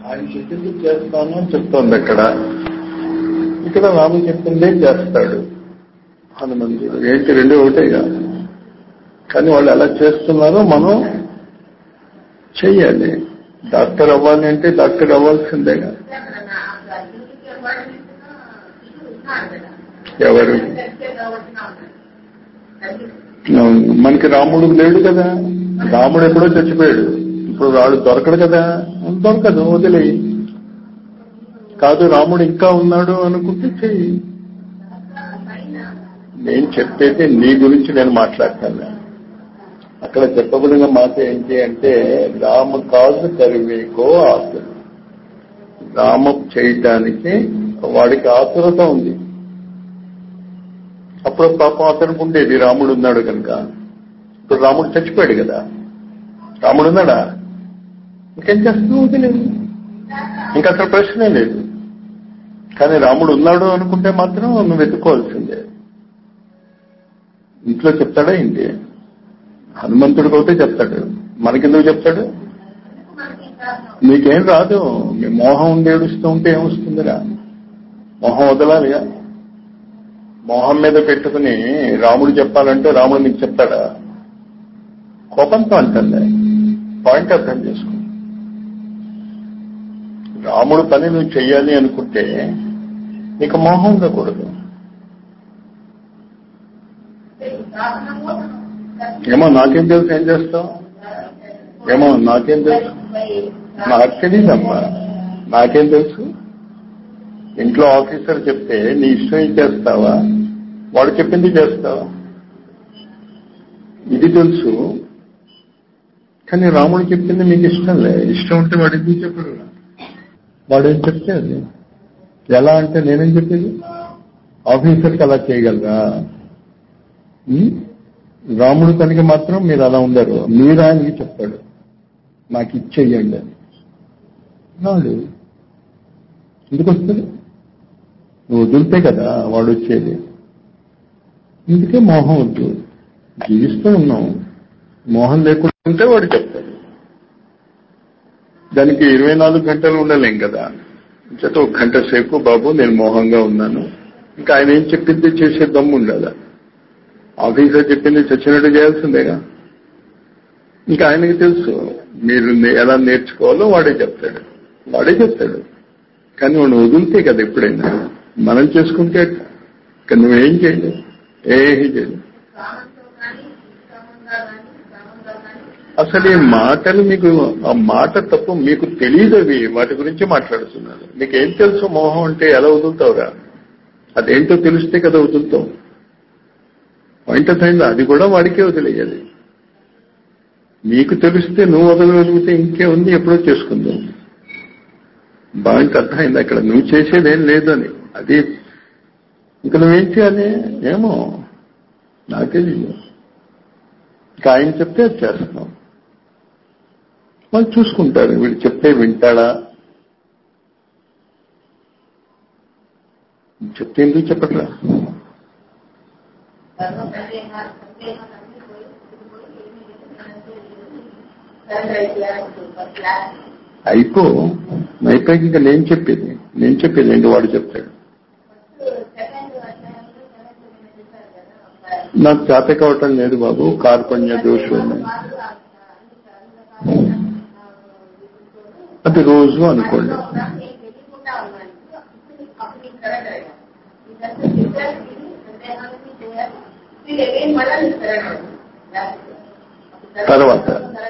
ఆయన చెప్పింది చేస్తాను అని చెప్తోంది అక్కడ ఇక్కడ రాము చెప్పిందే చేస్తాడు హనుమంతుడు ఏంటి రెండు ఒకటేగా కానీ వాళ్ళు ఎలా చేస్తున్నారో మనం చెయ్యాలి డాక్టర్ అవ్వాలి అంటే డాక్టర్ అవ్వాల్సిందేగా ఎవరు మనకి రాముడు లేడు కదా రాముడు ఎప్పుడో చచ్చిపోయాడు ఇప్పుడు వాడు దొరకడు కదా దొరకదు వదిలేయి కాదు రాముడు ఇంకా ఉన్నాడు అనుకుంటే చెయ్యి నేను చెప్పేది నీ గురించి నేను మాట్లాడతాను అక్కడ చెప్పబడిన మాట ఏంటి అంటే రామ కాజు కరివేకో ఆతురు రామ చేయటానికి వాడికి ఆతురత ఉంది అప్పుడు పాపం అతనికి ఉండేది రాముడు ఉన్నాడు కనుక ఇప్పుడు రాముడు చచ్చిపోయాడు కదా రాముడు ఉన్నాడా ఇంకేం చేస్తున్నావు వదిలేదు ఇంకా అసలు ప్రశ్నే లేదు కానీ రాముడు ఉన్నాడు అనుకుంటే మాత్రం నువ్వు వెతుక్కోవాల్సిందే ఇంట్లో చెప్తాడా ఏంటి హనుమంతుడికి ఒకటే చెప్తాడు మనకెందుకు చెప్తాడు నీకేం రాదు మీ మోహం ఉండి ఏడుస్తూ ఉంటే ఏమొస్తుందిరా మోహం వదలాలిగా మోహం మీద పెట్టుకుని రాముడు చెప్పాలంటే రాముడు నీకు చెప్తాడా కోపంతో అంటుంది పాయింట్ అర్థం చేసుకో రాముడు పని నువ్వు చెయ్యాలి అనుకుంటే నీకు మోహం ఉండకూడదు ఏమో నాకేం తెలుసు ఏం చేస్తావు ఏమో నాకేం తెలుసు నాకు తెలియదమ్మా నాకేం తెలుసు ఇంట్లో ఆఫీసర్ చెప్తే నీ ఇష్టం ఏం చేస్తావా వాడు చెప్పింది చేస్తావా ఇది తెలుసు కానీ రాముడు చెప్పింది మీకు ఇష్టం లే ఇష్టం ఉంటే వాడు ఎందుకు చెప్పడు వాడు ఏం చెప్తే అది ఎలా అంటే నేనేం చెప్పేది ఆఫీసర్కి అలా చేయగలరా ఉం? రాముడు పనికి మాత్రం మీరు అలా ఉండరు మీరు ఆయనకి చెప్తాడు నాకు ఇచ్చేయండి అని రాడు ఎందుకు వస్తుంది నువ్వు వదిలితే కదా వాడు వచ్చేది ఇందుకే మోహం వద్దు జీవిస్తూ ఉన్నాం మోహం లేకుండా ఉంటే వాడు చెప్తాడు దానికి ఇరవై నాలుగు గంటలు ఉండలేం కదా చేత ఒక గంట సేపు బాబు నేను మోహంగా ఉన్నాను ఇంకా ఆయన ఏం చెప్పింది చేసే దమ్ము ఉండాలా ఆఫీసర్ చెప్పింది చచ్చినట్టు చేయాల్సిందేగా ఇంకా ఆయనకి తెలుసు మీరు నే- ఎలా నేర్చుకోవాలో వాడే చెప్తాడు వాడే చెప్తాడు కానీ వాడు వదిలితే కదా ఎప్పుడైనా మనం చేసుకుంటే ఎట్లా? ఇక నువ్వేం చేయలేవు ఏమీ చేయలేవు అసలు ఈ మాటలు మీకు ఆ మాట తప్పు మీకు తెలియదు అవి వాటి గురించి మాట్లాడుతున్నారు మీకు ఏం తెలుసు మోహం అంటే ఎలా వదులుతావురా అదేంటో తెలిస్తే కదా వదులుతావు పాయింట్ అయిందా అది కూడా వాడికే వదిలేయాలి నీకు తెలిస్తే నువ్వు వదలగలిగితే ఇంకే ఉంది ఎప్పుడో చేసుకుందాం బాగా అర్థమైంది అక్కడ నువ్వు చేసేదేం లేదు అని అది ఇంకా నువ్వేం చేయాలి ఏమో నాకే తెలియదు ఇంకా ఆయన చెప్తే అది చేస్తాం వాళ్ళు చూసుకుంటారు వీడు చెప్తే వింటాడా చెప్తే ఎందుకు చెప్పట్రా అయిపో అయిపోయాక ఇంకా నేను చెప్పేది నేను చెప్పేది ఏంటి వాడు చెప్తాడు నాకు చేత కావటం లేదు బాబు కార్పణ్య దోషం అది రోజు అనుకోండి తర్వాత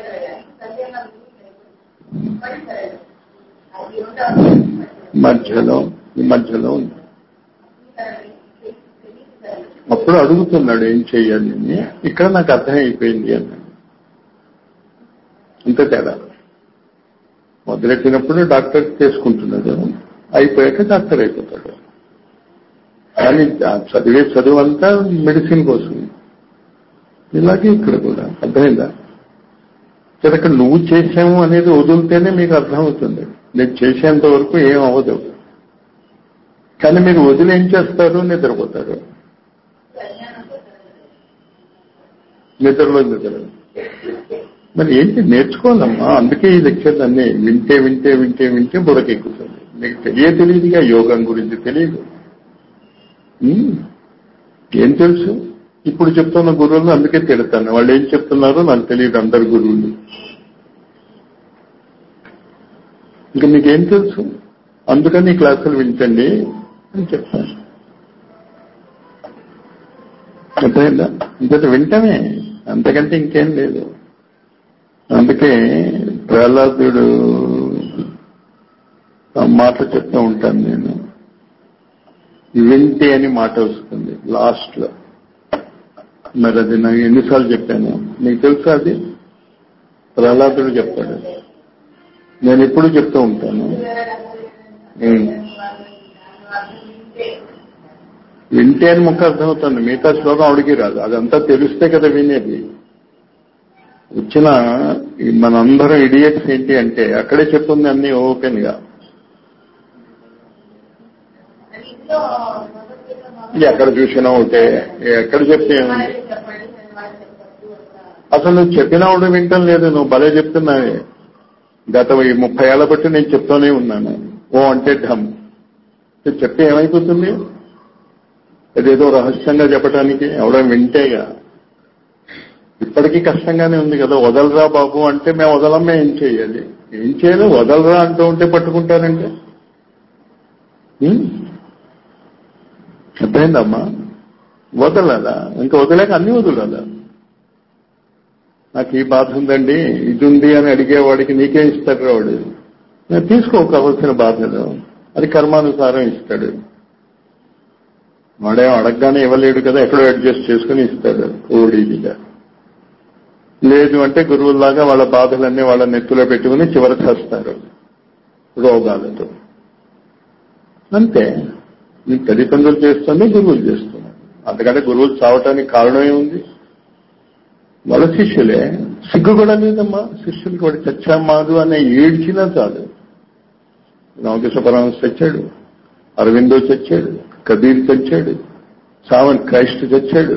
మధ్యలో ఈ మధ్యలో ఉంది అప్పుడు అడుగుతున్నాడు ఏం చెయ్యాలి అని ఇక్కడ నాకు అర్థం అయిపోయింది అన్నాడు ఇంత తేడా మొదలెట్టినప్పుడు డాక్టర్ చేసుకుంటున్నాడు అయిపోయాక డాక్టర్ అయిపోతాడు కానీ ఆ చదివే చదువు అంతా మెడిసిన్ కోసం ఇలాగే ఇక్కడ కూడా అర్థమైందా సరే ఇక్కడ నువ్వు చేసాము అనేది వదిలితేనే మీకు అర్థమవుతుంది నేను చేసేంత వరకు ఏం అవ్వదు కానీ మీరు వదిలి ఏం చేస్తారు నిద్రపోతారు నిద్రలో నిద్ర మరి ఏంటి నేర్చుకోవాలమ్మా అందుకే ఈ లెక్చర్లు అన్నీ వింటే వింటే వింటే వింటే బుడకెక్కుతుంది మీకు తెలియ తెలియదుగా యోగం గురించి తెలియదు ఉమ్. ఏం తెలుసు ఇప్పుడు చెప్తున్న గురువులను అందుకే తిడతాను వాళ్ళు ఏం చెప్తున్నారో నాకు తెలియదు అందరు గురువులు ఇంకా మీకేం తెలుసు అందుకని ఈ క్లాసులు వింటండి అని చెప్తాను అర్థమైందా ఇంకటి వింటమే అంతకంటే ఇంకేం లేదు అందుకే ప్రహ్లాదుడు ఆ మాట చెప్తూ ఉంటాను నేను వింటే అని మాట వస్తుంది లాస్ట్ లో మరి అది నాకు ఎన్నిసార్లు చెప్పాను నీకు తెలుసా అది ప్రహ్లాదుడు చెప్తాడు నేను ఎప్పుడు చెప్తూ ఉంటాను ఉమ్. వింటే అని ముఖ అర్థమవుతుంది మిగతా శ్లోకం ఆవిడికి రాదు అదంతా తెలిస్తే కదా వినేది వచ్చిన ఈ మనందరం ఇడియట్స్ ఏంటి అంటే అక్కడే చెప్తుంది అన్ని ఓపెన్ గా ఎక్కడ చూసినా ఒకటే ఎక్కడ చెప్తే ఏముంది అసలు నువ్వు చెప్పినా కూడా వింటం లేదు నువ్వు భలే చెప్తున్నావే గత ఈ ముప్పై ఏళ్ల బట్టి నేను చెప్తూనే ఉన్నాను ఓ అంటే ఢమ్ చెప్తే ఏమైపోతుంది అదేదో రహస్యంగా చెప్పడానికి ఎవడో వింటేగా ఇప్పటికీ కష్టంగానే ఉంది కదా వదలరా బాబు అంటే మేము వదలమ్మే ఏం చేయాలి ఏం చేయాలి వదలరా అంటూ ఉంటే పట్టుకుంటారంటే ఉం? అర్థమైందమ్మా వదలాలా ఇంకా వదిలేక అన్ని వదలాలా నాకు ఈ బాధ ఉందండి ఇది ఉంది అని అడిగేవాడికి నీకేం ఇస్తాడు వాడు నేను తీసుకోకపోవలసిన బాధలు అది కర్మానుసారం ఇస్తాడు వాడేం అడగగానే ఇవ్వలేడు కదా ఎక్కడో అడ్జస్ట్ చేసుకుని ఇస్తాడు ఓడిదిగా లేదు అంటే గురువుల్లాగా వాళ్ళ బాధలన్నీ వాళ్ళ నెత్తులో పెట్టుకుని చివర చేస్తారు రోగాలతో అంతే నీ తల్లిదండ్రులు చేస్తుంది గురువులు చేస్తున్నారు అందుకంటే గురువులు చావటానికి కారణం ఏముంది వాళ్ళ శిష్యులే సిగ్గు కూడా లేదమ్మా శిష్యులకి వాడు చచ్చామాదు అనే ఏడ్చినా చాలు రామకృష్ణ పరమహంస చచ్చాడు అరవిందో చచ్చాడు కబీర్ చచ్చాడు సావన్ క్రైస్ట్ చచ్చాడు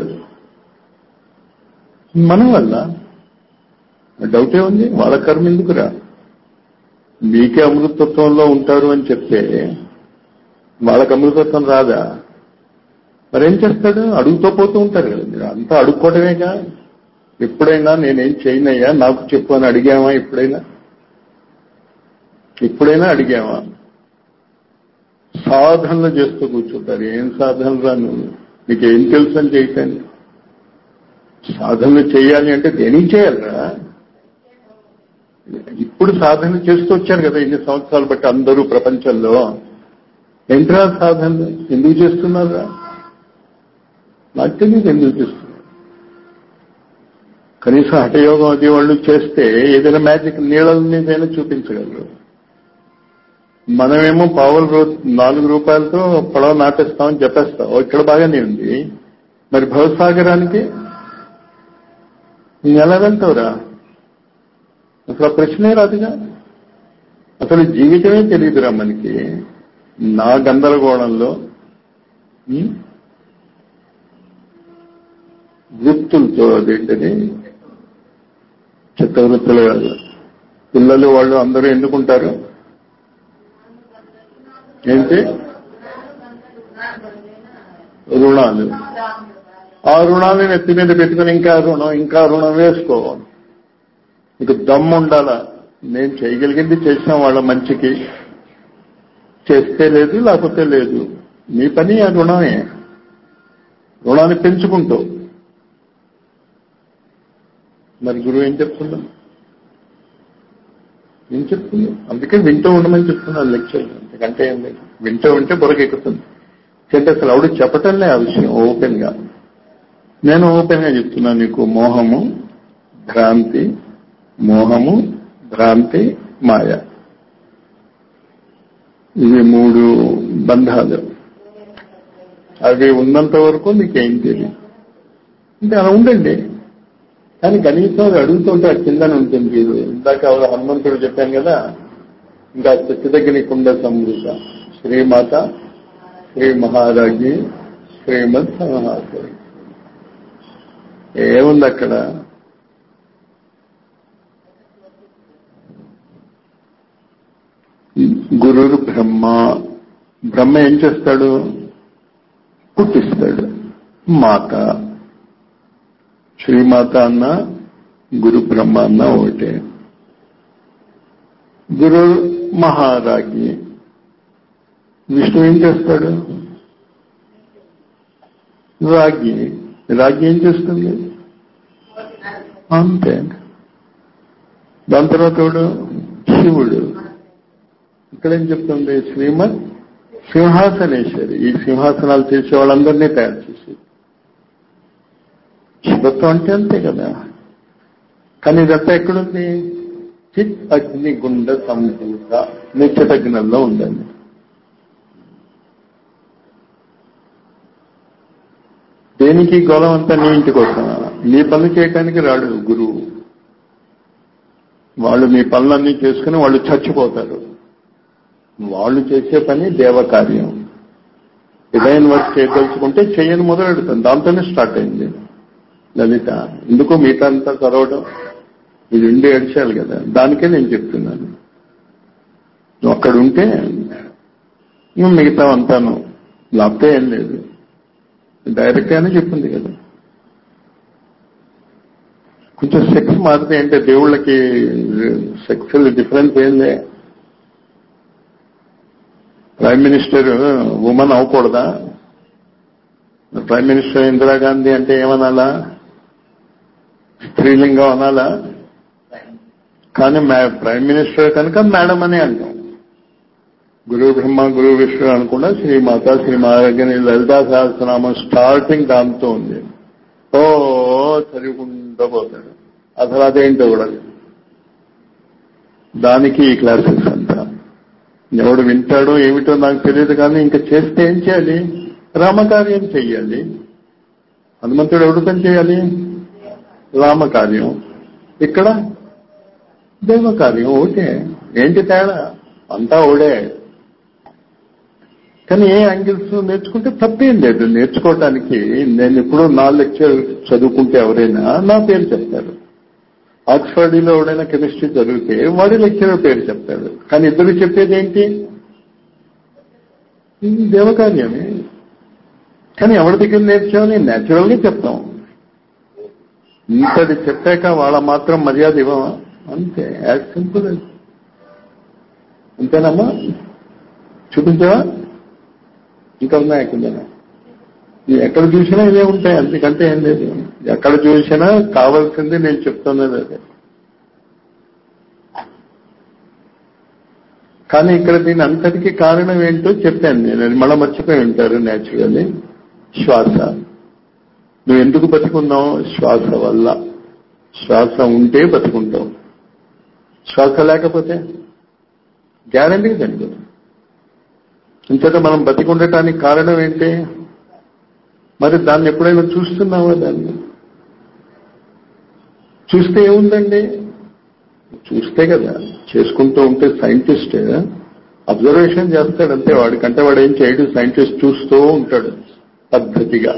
మన వల్ల డౌటే ఉంది వాళ్ళ కర్మ ఎందుకురా మీకే అమృతత్వంలో ఉంటారు అని చెప్తే వాళ్ళకి అమృతత్వం రాదా మరేం చేస్తాడు అడుగుతూ పోతూ ఉంటారు కదా మీరు అంతా అడుక్కోవటమేగా ఎప్పుడైనా నేనేం చేయనయ్యా నాకు చెప్పు అని అడిగామా ఎప్పుడైనా ఎప్పుడైనా అడిగామా సాధనలు చేస్తూ కూర్చుంటారు ఏం సాధనలు రా నువ్వు నీకేం తెలుసు అని చేయటాన్ని సాధనలు చేయాలి అంటే దేనికి చేయాలరా ఇప్పుడు సాధన చేస్తూ వచ్చారు కదా ఇన్ని సంవత్సరాలు బట్టి అందరూ ప్రపంచంలో ఏంట్రా సాధనలు ఎందుకు చేస్తున్నారా నాకు తెలియదు ఎందుకు చేస్తున్నారు కనీసం హఠయోగం అది వాళ్ళు చేస్తే ఏదైనా మ్యాజిక్ నీళ్ళ మీదైనా చూపించగలరు మనమేమో పావుల రూ నాలుగు రూపాయలతో పొడవ నాటేస్తామని చెప్పేస్తాం ఓ, ఇక్కడ బాగానే ఉంది మరి భవసాగరానికి నేను ఎలా వెళ్తావురా అసలు ఆ ప్రశ్నే రాదుగా అసలు జీవితమే తెలియదురా మనకి నా గందరగోళంలో ఉం? వృత్తులతో అదేంటని చిత్తవృత్తులు కాదు పిల్లలు వాళ్ళు అందరూ ఎందుకుంటారు ఏంటి రుణాలు ఆ రుణాలను నెత్తి మీద పెట్టుకుని ఇంకా రుణం ఇంకా రుణం వేసుకోవాలి మీకు దమ్ము ఉండాలా నేను చేయగలిగింది చేసిన వాళ్ళ మంచికి చేస్తే లేదు లేకపోతే లేదు మీ పని ఆ రుణమే రుణాన్ని పెంచుకుంటూ మరి గురువు ఏం చెప్తుందా ఏం చెప్తుంది అందుకే వింటూ ఉండమని చెప్తున్నాను లెక్చర్ అంతకంటే ఏం లేదు వింటూ ఉంటే బురకెక్కుతుంది అంటే అసలు ఆవిడ చెప్పటంలే ఆ విషయం ఓపెన్ గా నేను ఓపెన్ గా చెప్తున్నాను నీకు మోహము భ్రాంతి మోహము భ్రాంతి మాయ ఇవి మూడు బంధాలు అవి ఉన్నంత వరకు నీకేం తెలియదు అంటే అలా ఉండండి కానీ కనీసం అది అడుగుతుంటే ఆ కిందన ఉంటుంది ఇది ఇందాక ఎవరో హనుమంతుడు చెప్పాను కదా ఇంకా సత్యదగ్ని కుండ సమృద్ధ శ్రీమాత శ్రీ మహారాజ్ఞి శ్రీమద్ మహాదేవి ఏముంది అక్కడ గురురు బ్రహ్మ బ్రహ్మ ఏం చేస్తాడు పుట్టిస్తాడు మాత శ్రీమాత అన్న గురు బ్రహ్మ అన్న ఒకటే గురు మహారాజ్ఞి విష్ణు ఏం చేస్తాడు రాజ్ఞి రాజ్ఞి ఏం చేస్తుంది అంతే దాని తర్వాత ఎవడు శివుడు ఇక్కడేం చెప్తుంది శ్రీమద్ సింహాసనేశ్వరి ఈ సింహాసనాలు చేసే వాళ్ళందరినీ తయారు చేసి శివత్వం అంటే అంతే కదా కానీ ఇదంతా ఎక్కడుంది చిత్ అగ్నిగుండ సంభూత నిత్యతగ్నంలో ఉందండి దేనికి గౌరవం అంతా నీ ఇంటికి వస్తున్నా నీ పనులు చేయటానికి రాడు గురువు వాళ్ళు మీ పనులన్నీ చేసుకుని వాళ్ళు చచ్చిపోతారు వాళ్ళు చేసే పని దేవకార్యం డిజైన్ వర్క్ చేయదలుచుకుంటే చేయని మొదలెడుతుంది దాంతోనే స్టార్ట్ అయింది లలిత ఎందుకు మిగతా అంతా చదవడం ఇది ఉండి ఏడ్చాలి కదా దానికే నేను చెప్తున్నాను నువ్వు అక్కడ ఉంటే నువ్వు మిగతా అంతాను లేకపోతే ఏం లేదు డైరెక్ట్ గానే చెప్పింది కదా కొంచెం సెక్స్ మారితే అంటే దేవుళ్ళకి సెక్సువల్ డిఫరెన్స్ ఏందే ప్రైమ్ మినిస్టర్ ఉమెన్ అవ్వకూడదా ప్రైమ్ మినిస్టర్ ఇందిరాగాంధీ అంటే ఏమనాలా స్త్రీలింగం అనాలా కానీ ప్రైమ్ మినిస్టర్ కనుక మేడం అని అంటాం గురు బ్రహ్మ గురు విష్ణు అనుకుండా శ్రీమాత శ్రీ మహారాజని లలితా సహస్రనామం స్టార్టింగ్ దాంతో ఉంది ఓ చదువుకుంటూ పోతాడు అసలు అదేంటో కూడా దానికి ఈ క్లాసెస్ అంతా ఎవడు వింటాడో ఏమిటో నాకు తెలియదు కానీ ఇంకా చేస్తే ఏం చేయాలి రామకార్యం చెయ్యాలి హనుమంతుడు ఎవడు పని చేయాలి రామకార్యం ఇక్కడ దేవకార్యం ఒకటే ఏంటి తేడా అంతా ఓడే కానీ ఏ యాంగిల్స్ నేర్చుకుంటే తప్పేం లేదు నేర్చుకోవడానికి నేను ఎప్పుడూ నా లెక్చర్ చదువుకుంటే ఎవరైనా నా పేరు చెప్తారు ఆక్స్ఫర్డీలో ఎవడైనా కెమిస్ట్రీ చదివితే వాడి లెక్చరర్ పేరు చెప్తాడు కానీ ఇద్దరు చెప్పేది ఏంటి ఇది దేవకార్యమే కానీ ఎవరి దగ్గర నేర్చామని న్యాచురల్గా చెప్తాం ఇంతటి చెప్పాక వాళ్ళ మాత్రం మర్యాద ఇవ్వమా అంతే యాజ్ సింపుల్ అంతేనమ్మా చూపించవా ఇంకా ఉన్నాయి కిందన ఎక్కడ చూసినా ఇవే ఉంటాయి అందుకంటే ఏం లేదు ఎక్కడ చూసినా కావాల్సింది నేను చెప్తున్నది అదే కానీ ఇక్కడ దీని అంతటికి కారణం ఏంటో చెప్పాను నేను అది మళ్ళీ మర్చిపోయి ఉంటారు న్యాచురల్లీ శ్వాస నువ్వు ఎందుకు బతికున్నావు శ్వాస వల్ల శ్వాస ఉంటే బతుకుంటావు శ్వాస లేకపోతే గ్యారంటీగా చనిపోతాం ఇంతట మనం బతికి ఉండటానికి కారణం ఏంటి మరి దాన్ని ఎప్పుడైనా చూస్తున్నావా దాన్ని చూస్తే ఏముందండి చూస్తే కదా చేసుకుంటూ ఉంటే సైంటిస్ట్ అబ్జర్వేషన్ చేస్తాడు అంతే వాడికంటే వాడు ఏం చేయడు సైంటిస్ట్ చూస్తూ ఉంటాడు పద్ధతిగా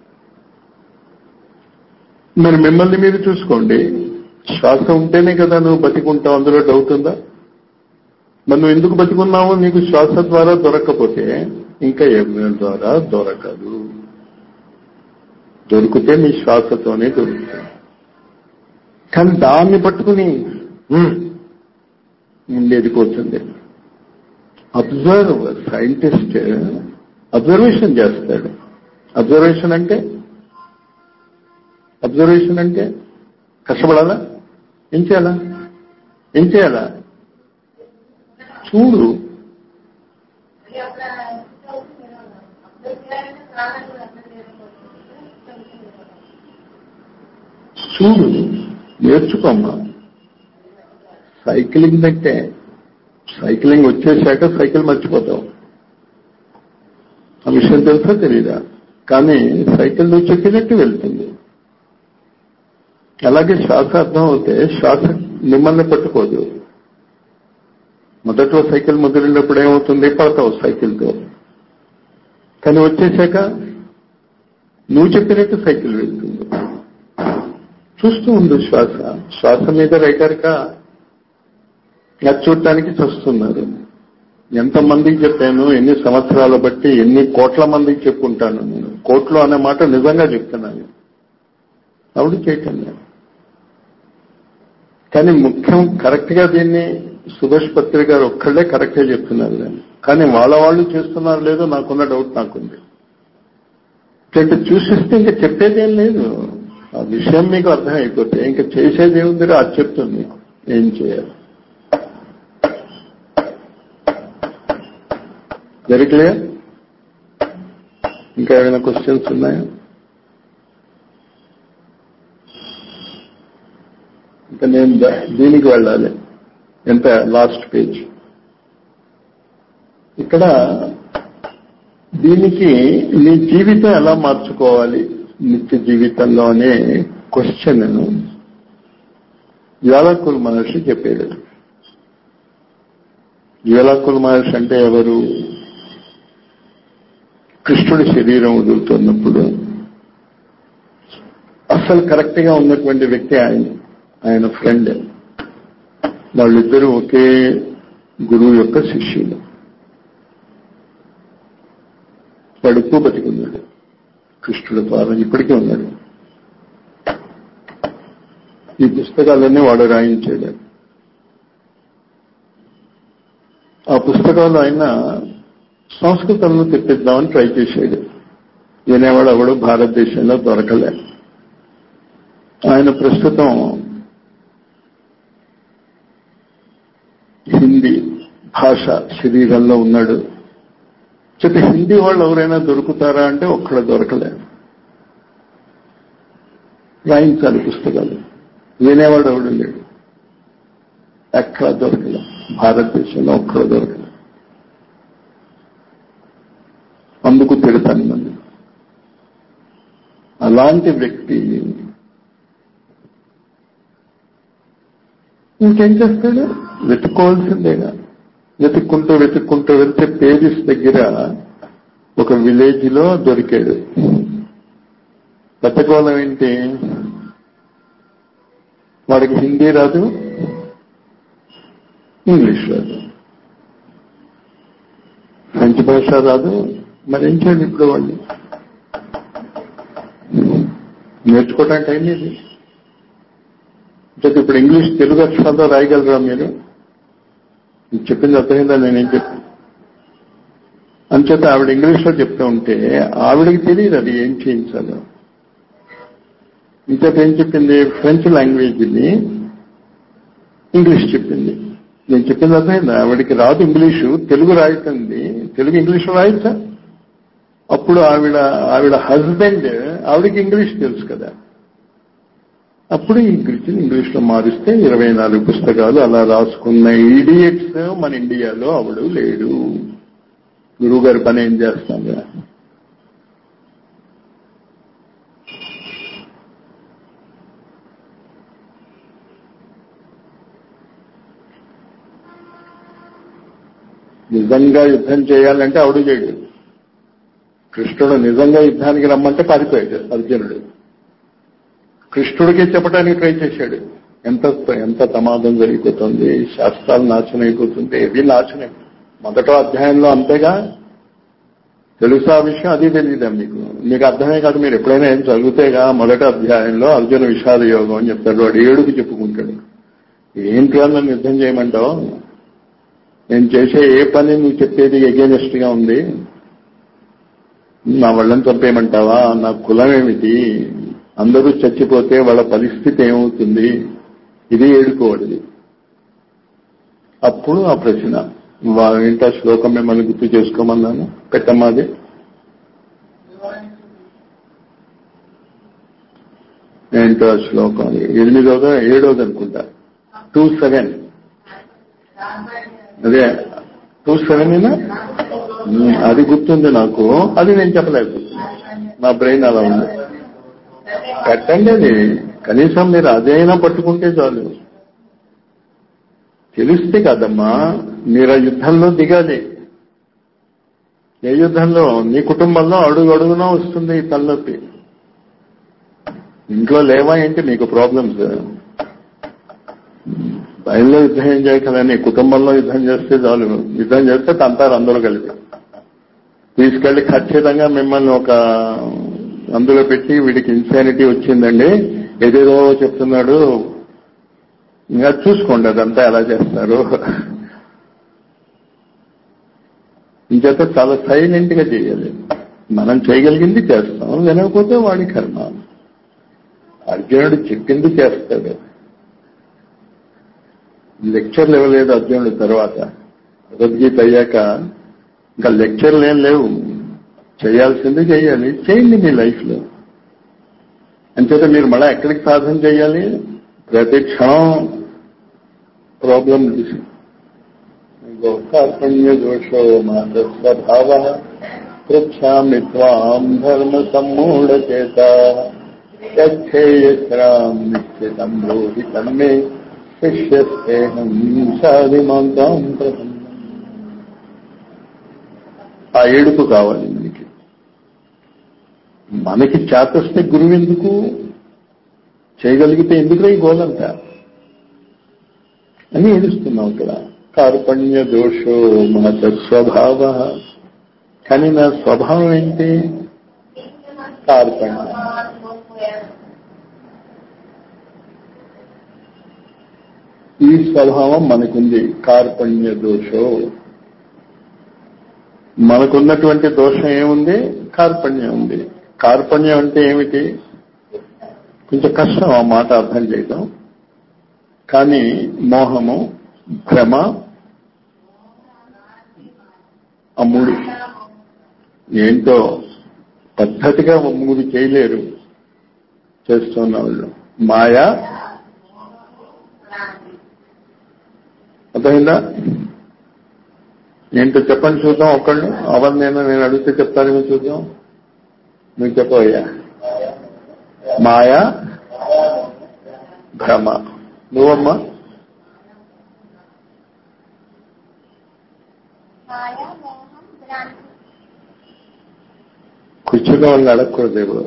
మరి మిమ్మల్ని మీరు చూసుకోండి శ్వాస ఉంటేనే కదా నువ్వు బతికుంటావు అందులో డౌట్ ఉందా మరి నువ్వు ఎందుకు బతికున్నావు నీకు శ్వాస ద్వారా దొరకకపోతే ఇంకా యజ్ఞం ద్వారా దొరకదు దొరికితే నీ శ్వాసతోనే దొరుకుతుంది కానీ దాన్ని పట్టుకుని "హ్మ్, ఉండేది పోతుంది అబ్జర్వ్ సైంటిస్ట్ అబ్జర్వేషన్ చేస్తాడు అబ్జర్వేషన్ అంటే అబ్జర్వేషన్ అంటే కష్టపడాలా ఏం చేయాలా ఏం చేయాలా చూడు చూడు నేర్చుకోమ్మా సైక్లింగ్ అంటే సైక్లింగ్ వచ్చేసాక సైకిల్ మర్చిపోతావు ఆ విషయం తెలుసా తెలీదా కానీ సైకిల్ నువ్వు చెప్పినట్టు వెళ్తుంది అలాగే శ్వాస అర్థం అవుతే శ్వాస మిమ్మల్ని పట్టుకోదు మొదట్లో సైకిల్ మొదలైనప్పుడు ఏమవుతుంది పడతావు సైకిల్తో కానీ వచ్చేసాక నువ్వు చెప్పినట్టు సైకిల్ వెళ్తుంది చూస్తూ ఉండు శ్వాస శ్వాస మీద రైటర్గా అది చూడటానికి చూస్తున్నారు ఎంతమందికి చెప్పాను ఎన్ని సంవత్సరాల బట్టి ఎన్ని కోట్ల మందికి చెప్పుకుంటాను నేను కోట్లు అనే మాట నిజంగా చెప్తున్నాను అవుడు చైతన్యం కానీ ముఖ్యం కరెక్ట్ గా దీన్ని సుభాష్ పత్రి గారు ఒక్కళ్ళే కరెక్ట్ గా చెప్తున్నారు దాన్ని కానీ వాళ్ళ వాళ్ళు చేస్తున్నారు లేదో నాకున్న డౌట్ నాకుంది అంటే చూసిస్తే ఇంకా చెప్పేదేం లేదు ఆ విషయం మీకు అర్థం అయిపోతే ఇంకా చేసేది ఏముంది అది చెప్తుంది మీకు ఏం చేయాలి వెరీ క్లియర్ ఇంకా ఏమైనా క్వశ్చన్స్ ఉన్నాయా ఇంకా నేను దా- దీనికి వెళ్ళాలి ఎంత లాస్ట్ పేజ్ ఇక్కడ దీనికి నీ జీవితం ఎలా మార్చుకోవాలి నిత్య జీవితంలో అనే క్వశ్చన్ జ్వాలకుల్ మహర్షి చెప్పాడు జ్వాలకుల్ మహర్షి అంటే ఎవరు కృష్ణుడి శరీరం వదులుతున్నప్పుడు అసలు కరెక్ట్ గా ఉన్నటువంటి వ్యక్తి ఆయన ఆయన ఫ్రెండ్ వాళ్ళిద్దరూ ఒకే గురువు యొక్క శిష్యులు వాడు ఎక్కువ బతికున్నాడు కృష్ణుడు ద్వారా ఇప్పటికీ ఉన్నాడు ఈ పుస్తకాలన్నీ వాడు రాయించాడు ఆ పుస్తకాలు ఆయన సంస్కృతంలో తెప్పిద్దామని ట్రై చేశాడు వినేవాడు ఎవడు భారతదేశంలో దొరకలే ఆయన ప్రస్తుతం హిందీ భాష శరీరంలో ఉన్నాడు చెప్పి హిందీ వాళ్ళు ఎవరైనా దొరుకుతారా అంటే ఒక్కడ దొరకలే రాయించాలి పుస్తకాలు వినేవాడు ఎవడు లేడు ఎక్కడ దొరకలే భారతదేశంలో ఒక్కడ దొరకలే అందుకు తిడతాను నన్ను అలాంటి వ్యక్తి ఇంకేం చేస్తాడు వెతుక్కోవాల్సిందేగా వెతుక్కుంటూ వెతుక్కుంటూ వెళ్తే పేరిస్ దగ్గర ఒక విలేజ్ లో దొరికాడు వెతకోవడం ఏంటి వాడికి హిందీ రాదు ఇంగ్లీష్ రాదు ఫ్రెంచ్ భాష రాదు మరి ఏం చేయాలి ఇప్పుడు వాళ్ళు నేర్చుకోవడానికి టైం లేదు అంటే ఇప్పుడు ఇంగ్లీష్ తెలుగు అక్షరాలతో రాయగలరా మీరు మీకు చెప్పింది అర్థమైందా నేనేం చెప్పి అంచేత ఆవిడ ఇంగ్లీష్ లో చెప్తూ ఉంటే ఆవిడకి తెలియదు అది ఏం చేయించాలో ఇంచేత ఏం చెప్పింది ఫ్రెంచ్ లాంగ్వేజ్ ని ఇంగ్లీష్ చెప్పింది నేను చెప్పింది అర్థమైందా ఆవిడకి రాదు ఇంగ్లీషు తెలుగు రాయుతుంది తెలుగు ఇంగ్లీష్ రాయొచ్చా అప్పుడు ఆవిడ ఆవిడ హస్బెండ్ ఆవిడకి ఇంగ్లీష్ తెలుసు కదా అప్పుడు ఇంగ్లీష్ ఇంగ్లీష్ లో మారిస్తే ఇరవై నాలుగు పుస్తకాలు అలా రాసుకున్న ఈడియట్స్ మన ఇండియాలో అవడు లేడు గురువు గారి పని ఏం చేస్తాం కదా నిజంగా యుద్ధం చేయాలంటే అవడు చేయడు కృష్ణుడు నిజంగా యుద్ధానికి రమ్మంటే పారిపోయాడు అర్జునుడు కృష్ణుడికి చెప్పడానికి ట్రై చేశాడు ఎంత ఎంత ప్రమాదం జరిగిపోతుంది శాస్త్రాలు నాశనం అయిపోతుంది ఇది నాశనం మొదట అధ్యాయంలో అంతేగా తెలుసా విషయం అది తెలియదా మీకు మీకు అర్థమే కాదు మీరు ఎప్పుడైనా ఏం చదివితేగా మొదటి అధ్యాయంలో అర్జున విషాద యోగం అని చెప్తాడు వాడు ఏడుకు చెప్పుకుంటాడు ఏంటి నన్ను యుద్ధం చేయమంటావు నేను చేసే ఏ పని నువ్వు చెప్పేది ఎగేనెస్ట్ గా ఉంది నా వాళ్ళని చంపేయమంటావా నా కులం ఏమిటి అందరూ చచ్చిపోతే వాళ్ళ పరిస్థితి ఏమవుతుంది ఇది ఏడుకోవడది అప్పుడు ఆ ప్రశ్న వా- ఏంటా శ్లోకం మిమ్మల్ని గుర్తు చేసుకోమన్నాను పెట్టమ్మాది ఏంటో ఆ శ్లోకం ఎనిమిదోదో ఏడోది అనుకుంటా టూ సెవెన్ అదే టూ సెవెన్ అది గుర్తుంది నాకు అది నేను చెప్పలేదు నా బ్రెయిన్ అలా ఉంది పెట్టండి అది కనీసం మీరు అదైనా పట్టుకుంటే చాలు తెలిస్తే కదమ్మా మీరు ఆ యుద్ధంలో దిగాలి ఏ యుద్ధంలో నీ కుటుంబంలో అడుగు అడుగునా వస్తుంది ఈ తలనొప్పి ఇంట్లో లేవా ఏంటి మీకు ప్రాబ్లమ్స్ స్వయంలో యుద్ధం ఏం చేయగలని కుటుంబంలో యుద్ధం చేస్తే చాలు యుద్ధం చేస్తే తంతారు అందరూ కలిపి తీసుకెళ్లి ఖచ్చితంగా మిమ్మల్ని ఒక అందులో పెట్టి వీడికి ఇన్సానిటీ వచ్చిందండి ఏదేదో చెప్తున్నాడు ఇంకా చూసుకోండి అదంతా ఎలా చేస్తారు ఇంచేత చాలా సైలెంట్ గా చేయాలి మనం చేయగలిగింది చేస్తాం వినకపోతే వాడి కర్మ అర్జునుడు చెప్పింది చేస్తాడు లెక్చర్లు ఇవ్వలేదు అర్జునుడు తర్వాత భగవద్గీత అయ్యాక ఇంకా లెక్చర్లు ఏం లేవు చేయాల్సింది చేయాలి చేయండి మీ లైఫ్ లో అంచేత మీరు మళ్ళీ ఎక్కడికి సాధన చేయాలి ప్రతి క్షణం ప్రాబ్లం గోకార్పణ్య దోషో మాత స్వభావ పృచ్ఛామి త్వాం ధర్మ సమ్మూఢచేత యచ్చేయశ్రాం నిశ్చితం బ్రూహి తన్మే శిష్యస్తేహం సాధిమాంతాం ప్రసన్నం ఆ ఏడుపు కావాలి మనకి మనకి చేతస్తే గురువు ఎందుకు చేయగలిగితే ఎందుకు ఈ గోలంతా అని ఏడుస్తున్నావు ఇక్కడ కార్పణ్య దోషో మహత స్వభావ కానీ నా స్వభావం ఏంటి కార్పణ్య ఈ స్వభావం మనకుంది కార్పణ్య దోషో మనకున్నటువంటి దోషం ఏముంది కార్పణ్యం ఉంది కార్పణ్యం అంటే ఏమిటి కొంచెం కష్టం ఆ మాట అర్థం చేయడం కానీ మోహము భ్రమ ఆ మూడు ఏంటో పద్ధతిగా మూడు చేయలేరు చేస్తున్న వాళ్ళు మాయా అర్థమైందా ఏంటో చెప్పండి చూద్దాం ఒకళ్ళు అవర్ నేను నేను అడిగితే చెప్తారేమో చూద్దాం మీకు చెప్పవయ్యా మాయా భ్రమ నువ్వమ్మా మాయా మోహం భ్రాంతి కూర్చున్న వాళ్ళని అడగకూడదు ఇప్పుడు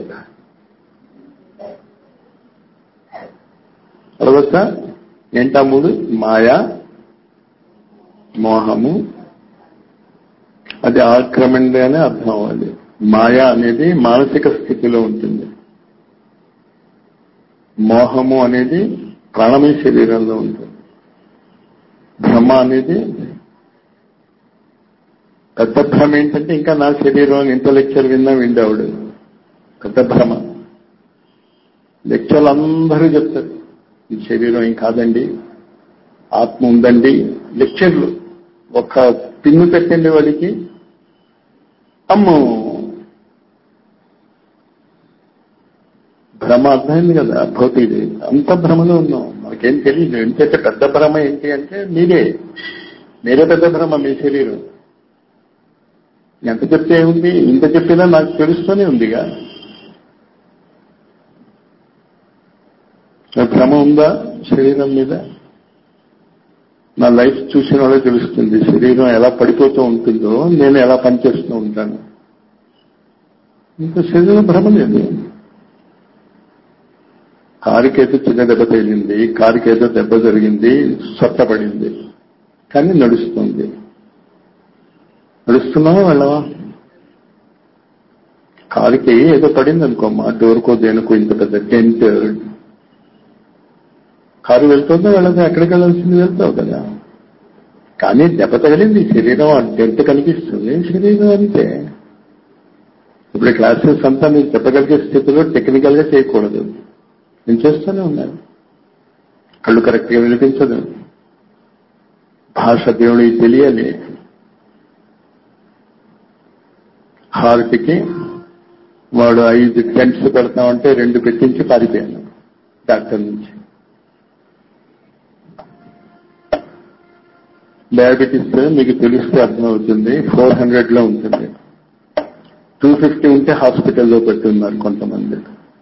అడగచ్చా ఏంటా మూడు మాయా మోహము అది ఆక్రమణే అని అర్థం అవ్వాలి మాయా అనేది మానసిక స్థితిలో ఉంటుంది మోహము అనేది ప్రాణమయ శరీరంలో ఉంటుంది భ్రమ అనేది పెద్ద భ్రమ ఏంటంటే ఇంకా నా శరీరం ఇంత లెక్చర్ విన్నా విండేవాడు పెద్ద భ్రమ లెక్చర్లు అందరూ చెప్తారు ఈ శరీరం ఏం కాదండి ఆత్మ ఉందండి లెక్చర్లు ఒక పిన్ను పెట్టండి వాడికి అమ్మో భ్రమ అర్థమైంది కదా భౌతిది అంత భ్రమలో ఉన్నాం మనకేం తెలియదు ఎంతైతే పెద్ద భ్రమ ఏంటి అంటే మీరే మీరే పెద్ద భ్రమ మీ శరీరం ఎంత చెప్తే ఏముంది ఇంత చెప్పినా నాకు తెలుస్తూనే ఉందిగా నా భ్రమ ఉందా శరీరం మీద నా లైఫ్ చూసిన వాళ్ళే తెలుస్తుంది శరీరం ఎలా పడిపోతూ ఉంటుందో నేను ఎలా పనిచేస్తూ ఉంటాను ఇంకా శరీరం భ్రమ లేదు కారుకేదో చిన్న దెబ్బ తగిలింది కారుకేదో దెబ్బ జరిగింది సొట్టపడింది కానీ నడుస్తుంది నడుస్తున్నావా వెళ్ళవా కారుకి ఏదో పడింది అనుకోమ్మా డోర్కో దేనికో ఇంత పెద్ద టెంట్ కారు వెళ్తుందో వెళ్ళదా ఎక్కడికి వెళ్ళాల్సింది వెళ్తావు కదా కానీ దెబ్బ తగిలింది శరీరం ఆ టెంట్ కనిపిస్తుంది శరీరం అంతే ఇప్పుడు క్లాసెస్ అంతా మీరు చెప్పగలిగే స్థితిలో టెక్నికల్ గా చేయకూడదు నేను చేస్తూనే ఉన్నాను కళ్ళు కరెక్ట్ గా వినిపించదు భాష దేవుడికి తెలియాలి హార్ట్కి వాడు ఐదు టెంట్స్ పెడతామంటే రెండు పెట్టించి పారిపోయాను డాక్టర్ నుంచి డయాబెటీస్ మీకు తెలిస్తే అర్థమవుతుంది ఫోర్ హండ్రెడ్ లో ఉంటుంది టూ ఫిఫ్టీ ఉంటే హాస్పిటల్లో పెట్టున్నారు కొంతమంది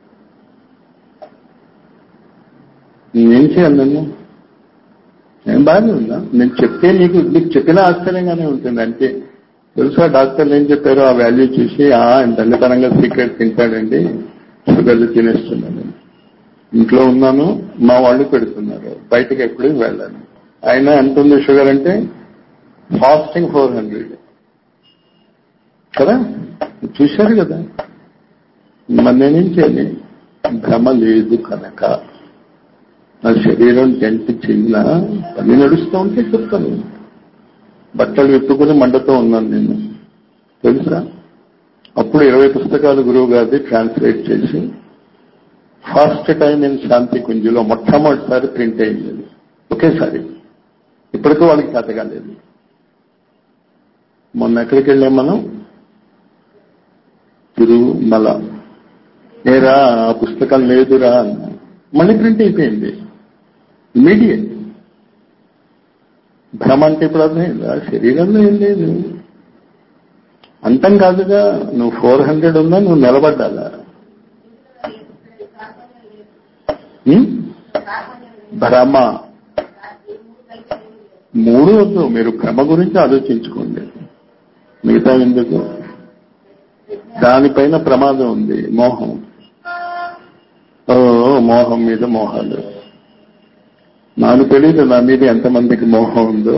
ఏం చేయాలి నన్ను నేను బాగానే ఉన్నా నేను చెప్తే నీకు నీకు చెప్పినా ఆశ్చర్యంగానే ఉంటుంది అంటే తెలుసా డాక్టర్లు ఏం చెప్పారో ఆ వాల్యూ చూసి ఆ ఆయన దళితనంగా సీక్రెట్ తింటాడండి షుగర్లు తినేస్తున్నాను ఇంట్లో ఉన్నాను మా వాళ్ళు పెడుతున్నారు బయటకు ఎప్పుడు వెళ్ళాను ఆయన ఎంత ఉంది షుగర్ అంటే ఫాస్టింగ్ ఫోర్ హండ్రెడ్ కదా చూశారు కదా మరి నేనేం చేయాలి భ్రమ లేదు కనుక నా శరీరం టెంట్ చిన్న పని నడుస్తూ ఉంటే చెప్తాను బట్టలు ఎత్తుకుని మండతో ఉన్నాను నేను తెలుసా అప్పుడు ఇరవై పుస్తకాలు గురువు గారిది ట్రాన్స్లేట్ చేసి ఫస్ట్ టైం ఇన్ శాంతి కుంజులో మొట్టమొదటిసారి ప్రింట్ అయింది అది. ఒకేసారి ఇప్పటికీ వాళ్ళకి చేత కాలేదు మొన్న ఎక్కడికి వెళ్ళాం మనం తిరుమల ఏరా ఆ పుస్తకం లేదురా అన్నా మళ్ళీ ప్రింట్ అయిపోయింది ఇమీడియట్ భ్రమ అంటే ఇప్పుడు అర్థమైందా శరీరంలో ఏం లేదు అంతం కాదుగా నువ్వు ఫోర్ హండ్రెడ్ ఉన్నా నువ్వు నిలబడ్డాలా ఉం? భ్రమ మూడు వద్దు మీరు భ్రమ గురించి ఆలోచించుకోండి మిగతా ఎందుకు దానిపైన ప్రమాదం ఉంది మోహం ఓ మోహం మీద మోహాలు నాకు తెలియదు నా మీద ఎంతమందికి మోహం ఉందో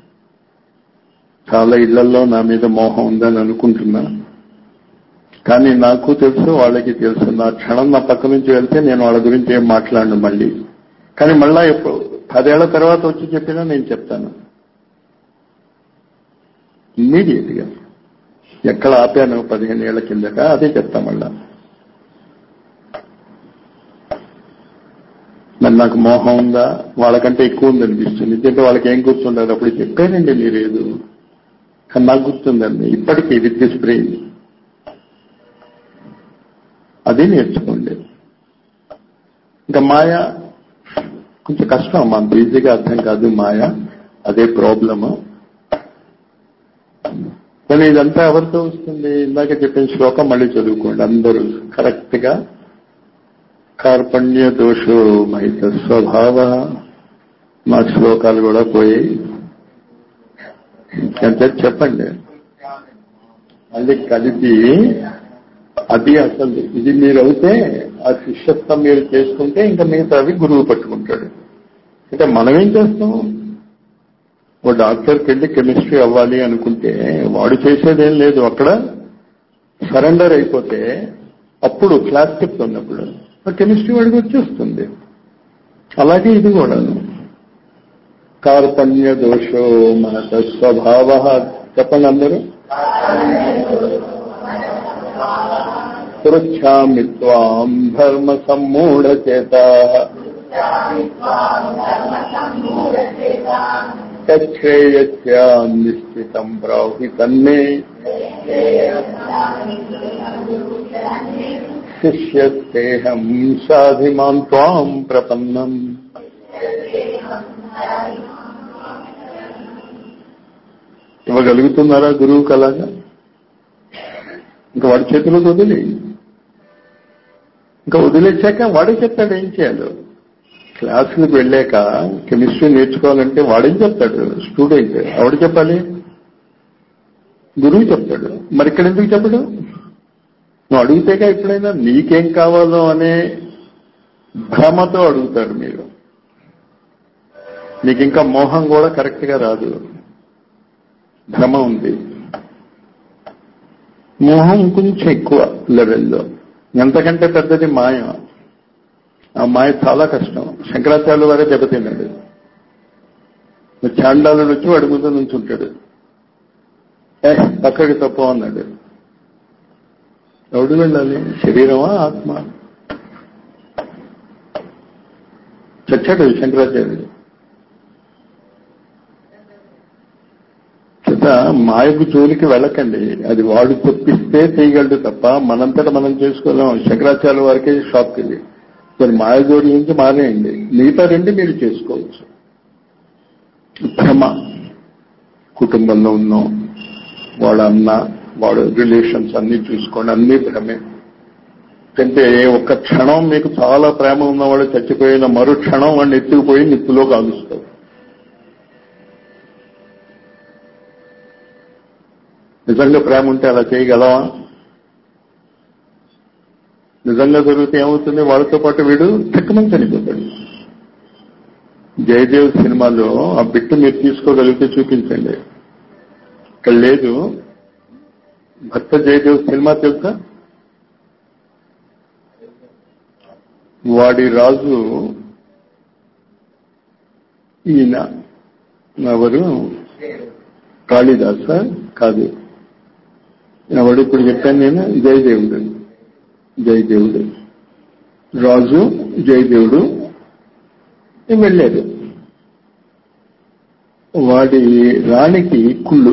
చాలా ఇళ్లలో నా మీద మోహం ఉందని అనుకుంటున్నా కానీ నాకు తెలుసు వాళ్ళకి తెలుసు నా క్షణం నా పక్క నుంచి వెళ్తే నేను వాళ్ళ గురించి ఏం మాట్లాడను మళ్ళీ కానీ మళ్ళా ఎప్పుడు పదేళ్ల తర్వాత వచ్చి చెప్పినా నేను చెప్తాను ఇమ్మీడియట్ గా ఎక్కడ ఆపాను పదిహేను ఏళ్ల కిందట అదే చెప్తా మళ్ళా మరి నాకు మోహం ఉందా వాళ్ళకంటే ఎక్కువ ఉంది అనిపిస్తుంది ఎందుకంటే వాళ్ళకి ఏం గుర్తుండదు అప్పుడు చెప్పానండి మీరేదు కానీ నాకు గుర్తుందండి ఇప్పటికీ విత్ దిస్ బ్రెయిన్ అది నేర్చుకోండి ఇంకా మాయ కొంచెం కష్టం మనకు ఈజీగా అర్థం కాదు మాయ అదే ప్రాబ్లము కానీ ఇదంతా ఎవరితో వస్తుంది ఇందాక చెప్పిన శ్లోకం మళ్ళీ చదువుకోండి అందరూ కరెక్ట్ గా కార్పణ్య దోషో మహిత స్వభావ మా శ్లోకాలు కూడా పోయాయి ఎంత చెప్పండి మళ్ళీ కలిపి అది అసలు ఇది మీరు అవుతే ఆ శిష్యత్వం మీరు చేసుకుంటే ఇంకా మిగతావి గురువు పట్టుకుంటాడు అంటే మనం ఏం చేస్తాం ఓ డాక్టర్కి వెళ్ళి కెమిస్ట్రీ అవ్వాలి అనుకుంటే వాడు చేసేదేం లేదు అక్కడ సరెండర్ అయిపోతే అప్పుడు క్లాస్ చెప్తున్నప్పుడు ఆ కెమిస్ట్రీ వాడికి వచ్చేస్తుంది అలాగే ఇది కూడాను కార్పణ్య దోషో మనత స్వభావ చెప్పండి అందరూ పృచ్ఛామి త్వాం ధర్మ సమ్మూఢచేత తచ్ఛేయస్య నిశ్చితం బ్రాహి తన్మే శిష్యస్తేహం సాధిమాం త్వాం ప్రపన్నం ఇవ్వగలుగుతున్నారా గురువు కలాగా ఇంకా వాడి చేతిలో వదిలి ఇంకా వదిలేశాక వాడే చెప్తాడు ఏం చేయాలో క్లాసులకు వెళ్ళాక కెమిస్ట్రీ నేర్చుకోవాలంటే వాడేం చెప్తాడు స్టూడెంట్ ఎవడు చెప్పాలి గురువు చెప్తాడు మరి ఇక్కడ ఎందుకు చెప్పడు నువ్వు అడిగితేగా ఎప్పుడైనా నీకేం కావాలో అనే భ్రమతో అడుగుతారు మీరు మీకు ఇంకా మోహం కూడా కరెక్ట్ గా రాదు భ్రమ ఉంది మోహం కొంచెం ఎక్కువ లెవెల్లో ఎంతకంటే పెద్దది మాయ ఆ మాయ చాలా కష్టం శంకరాచార్యుల వారే దెబ్బతిన్నాడు చాండాలుడు వచ్చి వాడి ముందు నుంచుంటాడు ఏ పక్కకి తప్పు అన్నాడు ఎవడు వెళ్ళాలి శరీరమా ఆత్మ చచ్చాడు శంకరాచార్యుడు చేత మాయకు జోలికి వెళ్ళకండి అది వాడు తప్పిస్తే చేయగలడు తప్ప మనంతట మనం చేసుకోలేం శంకరాచార్య వారికే షాక్ ఇది మరి మాయ జోడి నుంచి మానేయండి మిగతా రెండు మీరు చేసుకోవచ్చు భ్రమ కుటుంబంలో ఉన్నాం వాడు అన్న వాడు రిలేషన్స్ అన్ని చూసుకోండి అన్ని భ్రమే అంటే ఒక్క క్షణం మీకు చాలా ప్రేమ ఉన్నవాడు చచ్చిపోయిన మరో క్షణం వాడిని ఎత్తుకుపోయి నిప్పులో కాలుస్తారు నిజంగా ప్రేమ ఉంటే అలా చేయగలవా నిజంగా జరిగితే ఏమవుతుంది వాడితో పాటు వీడు తక్కువ చనిపోతాడు జయదేవ్ సినిమాలో ఆ బిట్టు మీరు తీసుకోగలిగితే చూపించండి ఇక్కడ లేదు భక్త జయదేవ్ సినిమా తెలుసా వాడి రాజు ఈయన ఎవరు కాళిదాస కాదు ఎవడు ఇప్పుడు చెప్పాను నేను జయదేవుడు జయదేవుడు రాజు జయదేవుడు వెళ్ళారు వాడి రాణికి కుళ్ళు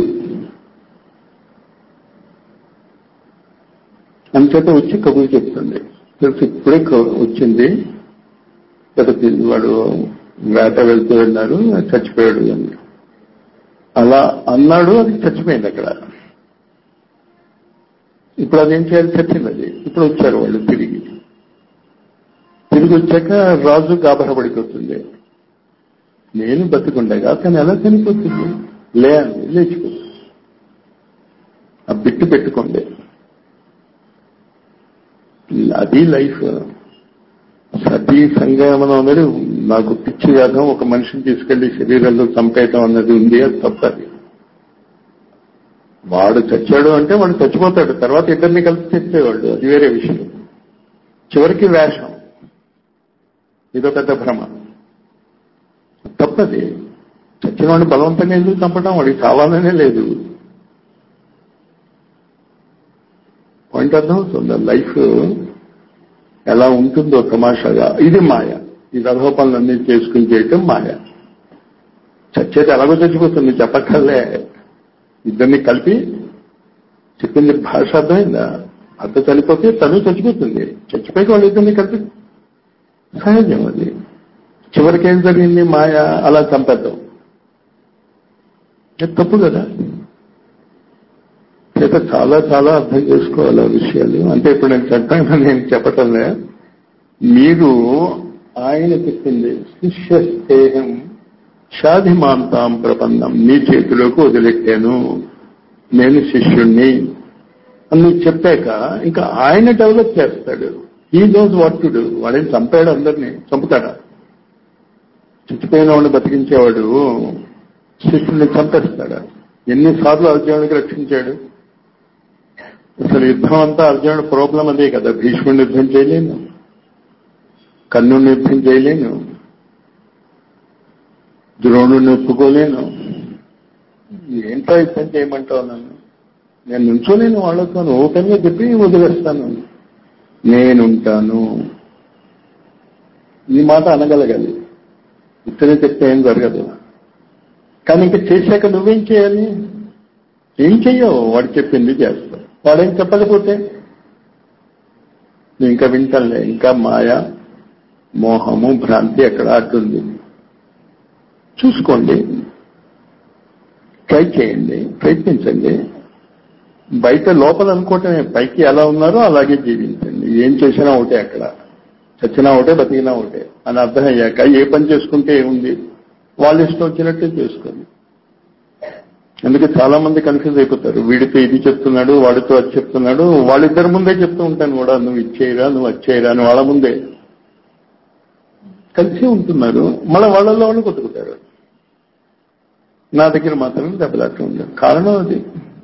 అంచేత వచ్చి కబురు చెప్తుంది తెలుసు ఇప్పుడే క- వచ్చింది పెద్ద వాడు వేట వెళ్తూ వెళ్ళారు చచ్చిపోయాడు అని అలా అన్నాడు అది చచ్చిపోయింది అక్కడ ఇప్పుడు అదేం చేయాలి చచ్చింది అది ఇప్పుడు వచ్చారు వాళ్ళు తిరిగి తిరిగి వచ్చాక రాజు గాబరా పడిపోతుంది నేను బతికుండగా తను ఎలా చనిపోతుంది లే అని లేచిపోతుంది ఆ బిట్టు పెట్టుకోండి అది లైఫ్ సతీ సంగమనం అనేది నాకు పిచ్చి వ్యాధం ఒక మనిషిని తీసుకెళ్లి శరీరంలో చంపేయటం అన్నది ఉంది అది తప్పది వాడు చచ్చాడు అంటే వాడు చచ్చిపోతాడు తర్వాత ఇద్దరిని కలిసి చచ్చేవాడు అది వేరే విషయం చివరికి వేషం ఇదో పెద్ద భ్రమ తప్పది చచ్చిన వాడిని బలవంతంగా ఎందుకు చంపడం వాడికి చావాలనే లేదు పాయింట్ అర్థం అవుతుంది లైఫ్ ఎలా ఉంటుందో తమాషాగా ఇది మాయ ఈ రథోపాలన్నీ చేసుకుని చేయటం మాయ చచ్చేది ఎలాగో చచ్చిపోతుంది చెప్పక్కర్లే ఇద్దరిని కలిపి చెప్పింది భాష అర్థమైందా అర్థం చనిపోతే తను చచ్చిపోతుంది చచ్చిపోయి వాళ్ళిద్దరిని కలిపి సహజం అది చివరికి ఏం జరిగింది మాయ అలా చంపేద్దాం ఇది తప్పు కదా చేత చాలా చాలా అర్థం చేసుకోవాలి ఆ విషయాలు అంటే ఇప్పుడు నేను చెప్పాను నేను చెప్పటంలే మీరు ఆయన చెప్పింది శిష్య స్నేహం షాధిమాంతాం ప్రపన్నం నీ చేతిలోకి వదిలెట్టాను నేను శిష్యుణ్ణి అని నువ్వు చెప్పాక ఇంకా ఆయన డెవలప్ చేస్తాడు ఈ నోస్ వాట్ టు డూ వాడేం చంపాడు అందరినీ చంపుతాడా చచ్చిపోయిన వాడిని బతికించేవాడు శిష్యుల్ని చంపేస్తాడా ఎన్నిసార్లు అర్జునుడికి రక్షించాడు అసలు యుద్ధం అంతా అర్జునుడు ప్రాబ్లం అదే కదా భీష్ముడిని యుద్ధం చేయలేను కర్ణుడిని యుద్ధం చేయలేను ద్రోణుడిని ఒప్పుకోలేను ఏంటో యుద్ధం చేయమంటావు నన్ను నేను నుంచోలేను వాళ్ళతో ఓపెన్ గా చెప్పి వదిలేస్తాను నేనుంటాను ఈ మాట అనగలగాలి ఇతనే చెప్తే ఏం జరగదు కానీ ఇంకా చేశాక నువ్వేం చేయాలి ఏం చెయ్యవు వాడు చెప్పింది చేస్తావు వాడేం చెప్పకపోతే నువ్వు ఇంకా వింటలే ఇంకా మాయ మోహము భ్రాంతి అక్కడ అడ్డుంది చూసుకోండి ట్రై చేయండి ప్రయత్నించండి బయట లోపల అనుకోవటమే పైకి ఎలా ఉన్నారో అలాగే జీవించండి ఏం చేసినా ఒకటే అక్కడ చచ్చినా ఒకటే బతికినా ఒకటే అని అర్థం అయ్యాక ఏ పని చేసుకుంటే ఏముంది వాళ్ళు ఇష్టం వచ్చినట్టే చేసుకోండి అందుకే చాలా మంది కన్ఫ్యూజ్ అయిపోతారు వీడితో ఇది చెప్తున్నాడు వాడితో అది చెప్తున్నాడు వాళ్ళిద్దరి ముందే చెప్తూ ఉంటాను కూడా నువ్వు ఇచ్చేయరా నువ్వు వచ్చేయరా అని వాళ్ళ ముందే కలిసి ఉంటున్నారు మళ్ళీ వాళ్ళల్లో వాళ్ళు కొట్టుకుంటారు నా దగ్గర మాత్రం దెబ్బలాట ఉండదు కారణం అది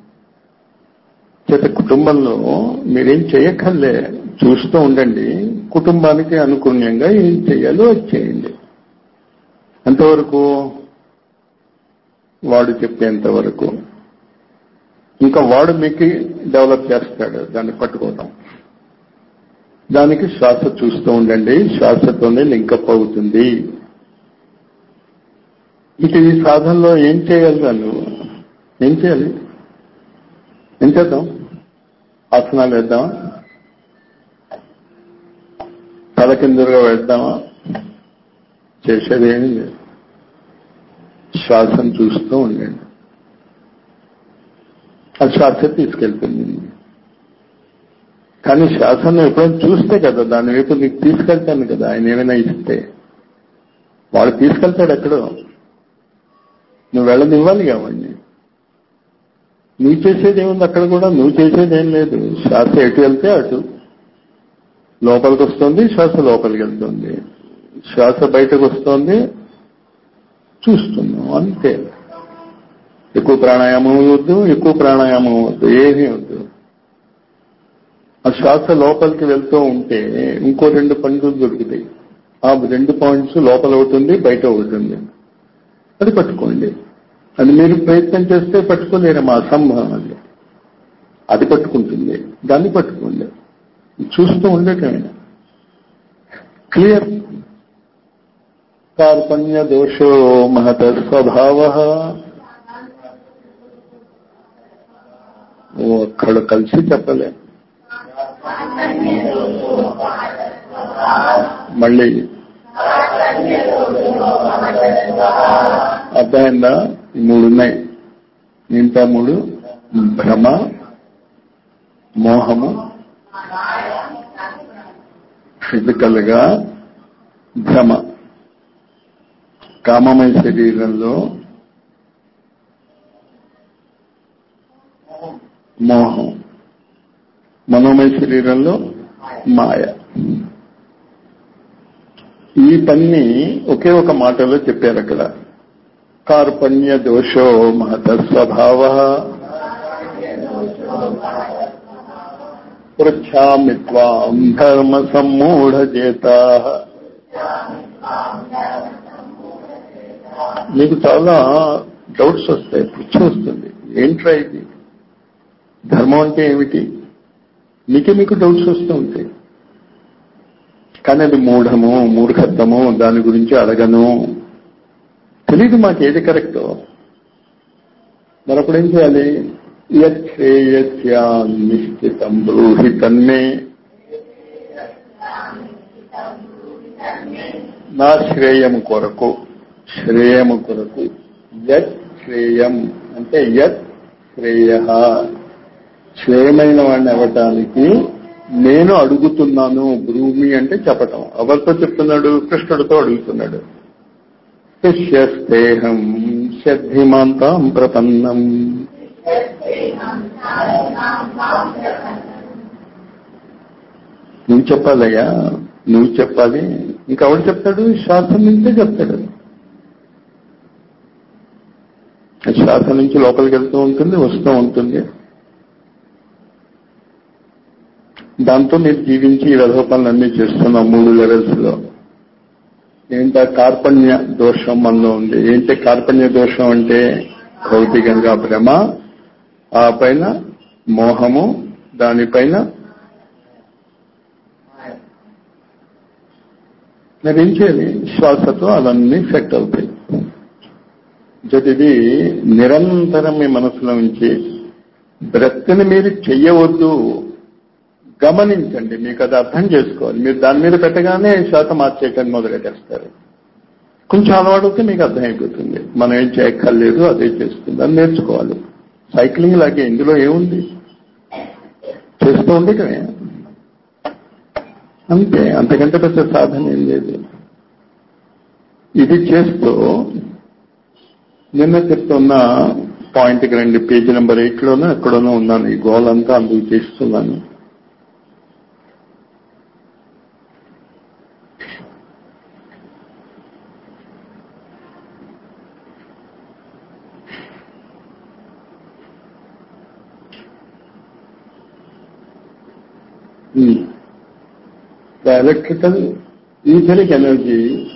చేత కుటుంబంలో మీరేం చేయక్కర్లే చూస్తూ ఉండండి కుటుంబానికి అనుగుణ్యంగా ఏం చేయాలో అది చేయండి ఎంతవరకు వాడు చెప్పేంత వరకు ఇంకా వాడు మీకు డెవలప్ చేస్తాడు దాన్ని పట్టుకోవటం దానికి శ్వాస చూస్తూ ఉండండి శ్వాసతోనే లింకప్ అవుతుంది ఇక ఈ సాధనలో ఏం చేయాలి నువ్వు ఏం చేయాలి ఏం చేద్దాం ఆసనాలు వేద్దామా తల కిందగా వేద్దామా చేసేది ఏమీ లేదు శ్వాసను చూస్తూ ఉండండి ఆ శ్వాస తీసుకెళ్తుంది కానీ శ్వాసను ఎప్పుడైనా చూస్తే కదా దాని వైపు నీకు తీసుకెళ్తాను కదా ఆయన ఏమైనా ఇస్తే వాడు తీసుకెళ్తాడు ఎక్కడో నువ్వు వెళ్ళనివ్వాలి కావండి నువ్వు చేసేది ఏముంది అక్కడ కూడా నువ్వు చేసేది ఏం లేదు శ్వాస ఎటు వెళ్తే అటు లోపలికి వస్తుంది శ్వాస లోపలికి వెళ్తుంది శ్వాస బయటకు వస్తుంది చూస్తున్నాం అంతే ఎక్కువ ప్రాణాయామం వద్దు ఎక్కువ ప్రాణాయామం వద్దు ఏమీ వద్దు ఆ శ్వాస లోపలికి వెళ్తూ ఉంటే ఇంకో రెండు పండ్లు దొరుకుతాయి ఆ రెండు పాయింట్స్ లోపల ఒకటి ఉంది బయట ఒకటి ఉంది అది పట్టుకోండి అది మీరు ప్రయత్నం చేస్తే పట్టుకోలేరమ్మా అసంభవం అది అది పట్టుకుంటుంది దాన్ని పట్టుకోండి చూస్తూ ఉండటమే క్లియర్ కార్పణ్య దోషో మహత స్వభావ అక్కడ కలిసి చెప్పలే మళ్ళీ అర్థమైందా ఈ మూడు ఉన్నాయి మిగతా మూడు భ్రమ మోహము ఫిజికల్ గా భ్రమ కామమయ శరీరంలో మోహం మనోమయ శరీరంలో మాయ ఈ పని ఒకే ఒక మాటలో చెప్పారు అక్కడ కార్పణ్య దోషో మహత స్వభావ పృచ్ఛామి త్వాం ధర్మ సమ్మూఢచేత మీకు చాలా డౌట్స్ వస్తాయి పిచ్చి వస్తుంది ఏంట్రా ఇది ధర్మం అంటే ఏమిటి మీకే మీకు డౌట్స్ వస్తూ ఉంటాయి కానీ అది మూఢము మూర్ఖత్వము దాని గురించి అడగను తెలీదు మాకు ఏది కరెక్టో మరప్పుడు ఏం చేయాలి యశ్రేయస్యా నిశ్చితం బ్రూహి తన్మే నా శ్రేయము కొరకు శ్రేయము కొరకు యత్ శ్రేయం అంటే యత్ శ్రేయ శ్రేయమైన వాడిని అవ్వటానికి నేను అడుగుతున్నాను భూమి అంటే చెప్పటం ఎవరితో చెప్తున్నాడు కృష్ణుడితో అడుగుతున్నాడు శిష్యస్తేహం షద్ధిమాంతాం ప్రపన్నం నువ్వు చెప్పాలయ్యా నువ్వు చెప్పాలి ఇంకెవడు చెప్తాడు శ్వాస నుంచే చెప్తాడు శ్వాస నుంచి లోపలికి వెళ్తూ ఉంటుంది వస్తూ ఉంటుంది దాంతో మీరు జీవించి ఈ రథోపాలన్నీ చేస్తున్నాం మూడు లెవెల్స్ లో ఏంట కార్పణ్య దోషం మనలో ఉంది ఏంటి కార్పణ్య దోషం అంటే భౌతికంగా భ్రమ ఆ పైన మోహము దానిపైన మరి ఏం చేయాలి శ్వాసతో అవన్నీ సెట్ అవుతాయి ఇది నిరంతరం మీ మనసులో ఉంచి బ్రత్ని మీరు చెయ్యవద్దు గమనించండి మీకు అది అర్థం చేసుకోవాలి మీరు దాని మీద పెట్టగానే శ్వాస మార్చేయటాన్ని మొదలెట్టేస్తారు కొంచెం అలవాడితే మీకు అర్థమైపోతుంది మనం ఏం చేయక్కర్లేదు అదే చేస్తుంది అని నేర్చుకోవాలి సైక్లింగ్ లాగే ఇందులో ఏముంది చేస్తూ ఉండటమే అంతే అంతకంటే పెద్ద సాధన ఏం లేదు ఇది చేస్తూ నిన్న చెప్తున్న పాయింట్కి రండి పేజీ నెంబర్ ఎయిట్ లోనో ఎక్కడోనో ఉన్నాను ఈ గోల్ అంతా అందుకు చేస్తున్నాను The electrical etheric energy